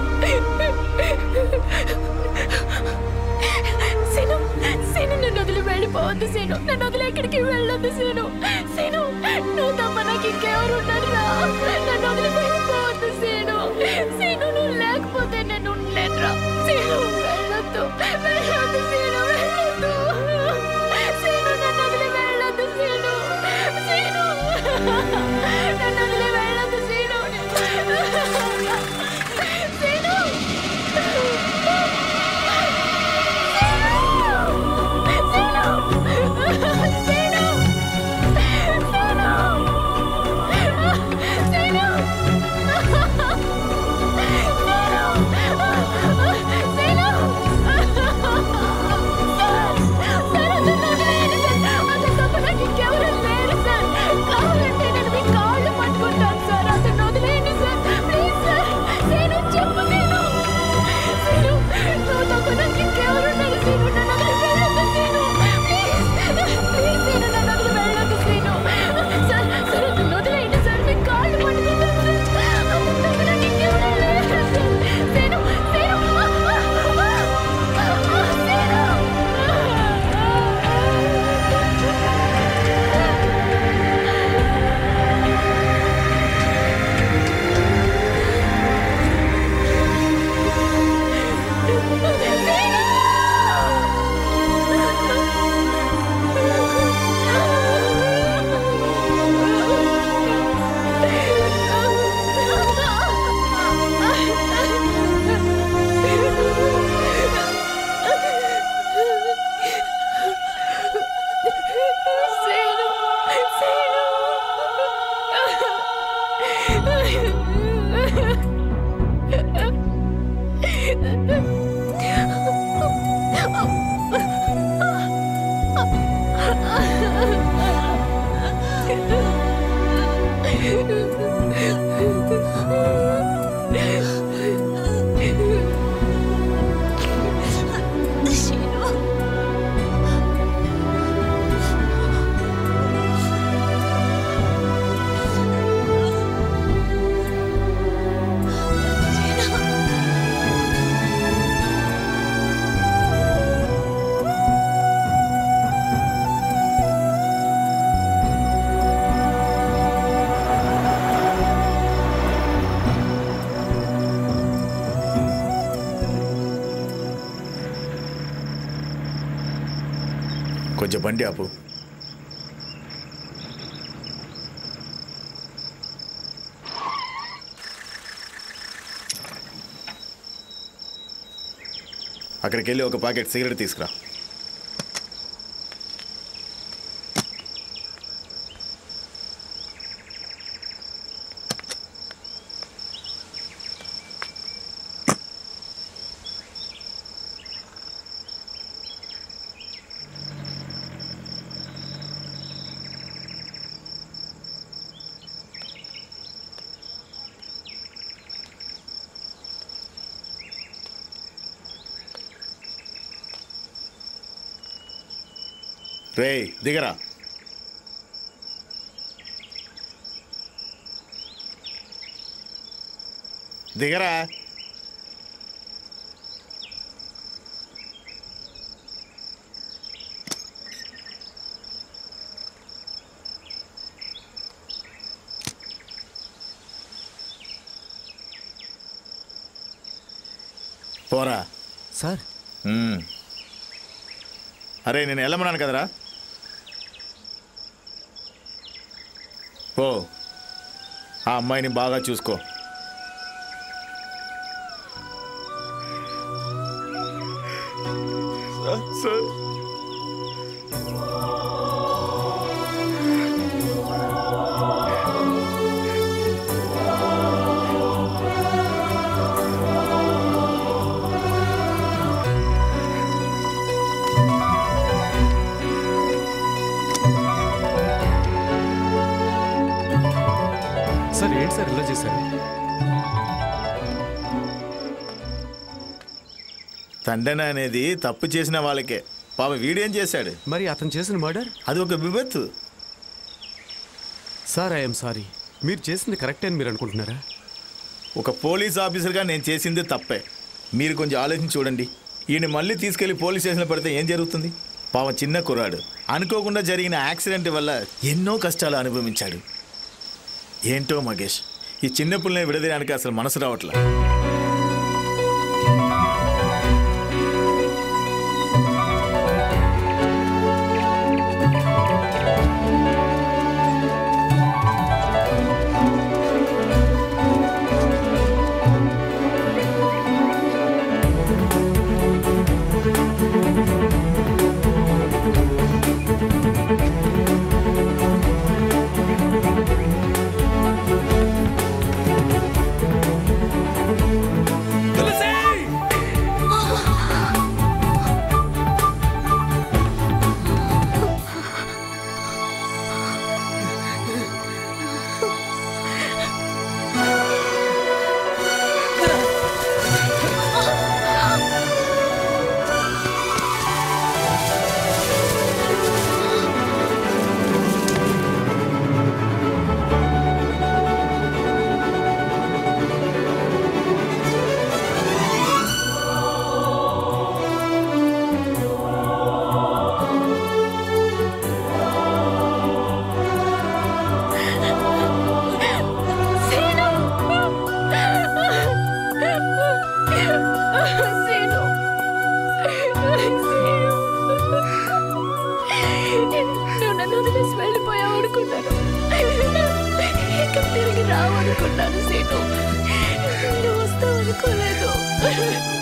సీను సీను నన్ను వదిలి వెళ్ళిపోవద్దు సీను నన్ను వదిలి ఎక్కడికి వెళ్ళొద్దు సీను సీను నువ్వు తప్ప నాకు ఇంకెవరు ఉన్నారా నన్ను వదిలి వెళ్ళిపోవద్దు సీను సీను నువ్వు లేకపోతే నేను ఉండలేనురా సీను వెళ్ళొద్దు వెళ్ళొద్దు సీను వెళ్ళొద్దు సీను నన్ను వదిలి వెళ్ళొద్దు సీను సీను నన్ను వదిలి వెళ్ళొద్దు సీను సీను కొంచెం బండి ఆపు అక్కడికి వెళ్ళి ఒక ప్యాకెట్ సిగరెట్ తీసుకురా రేయ్ దిగరా దిగరా పోరా సార్ మ్మ్. అరే నేను వెళ్ళమన్నాను కదరా ఓ ఆ అమ్మాయిని బాగా చూసుకో సార్ సార్ ఏంటి సార్ ఇలా చేశారు తండ్రి అనేది తప్పు చేసిన వాళ్ళకే పాప వీడేం చేశాడు మరి అతను చేసిన మర్డర్ అది ఒక విపత్తు సార్ ఐఎమ్ సారీ మీరు చేసింది కరెక్టే అని మీరు అనుకుంటున్నారా ఒక పోలీస్ ఆఫీసర్గా నేను చేసింది తప్పే మీరు కొంచెం ఆలోచించి చూడండి ఈయన మళ్ళీ తీసుకెళ్లి పోలీస్ స్టేషన్లో పెడితే ఏం జరుగుతుంది పాపం చిన్న కుర్రాడు అనుకోకుండా జరిగిన యాక్సిడెంట్ వల్ల ఎన్నో కష్టాలు అనుభవించాడు ఏంటో మగేష్ ఈ చిన్న పిల్లని విడదీయడానికి అసలు మనసు రావట్లే సీను నువ్వు నన్ను వదిలేసి వెళ్ళిపోయావు అనుకున్నాను ఇక తిరిగి రావు అనుకున్నాను సీను నువ్వు వస్తావు అనుకోలేదు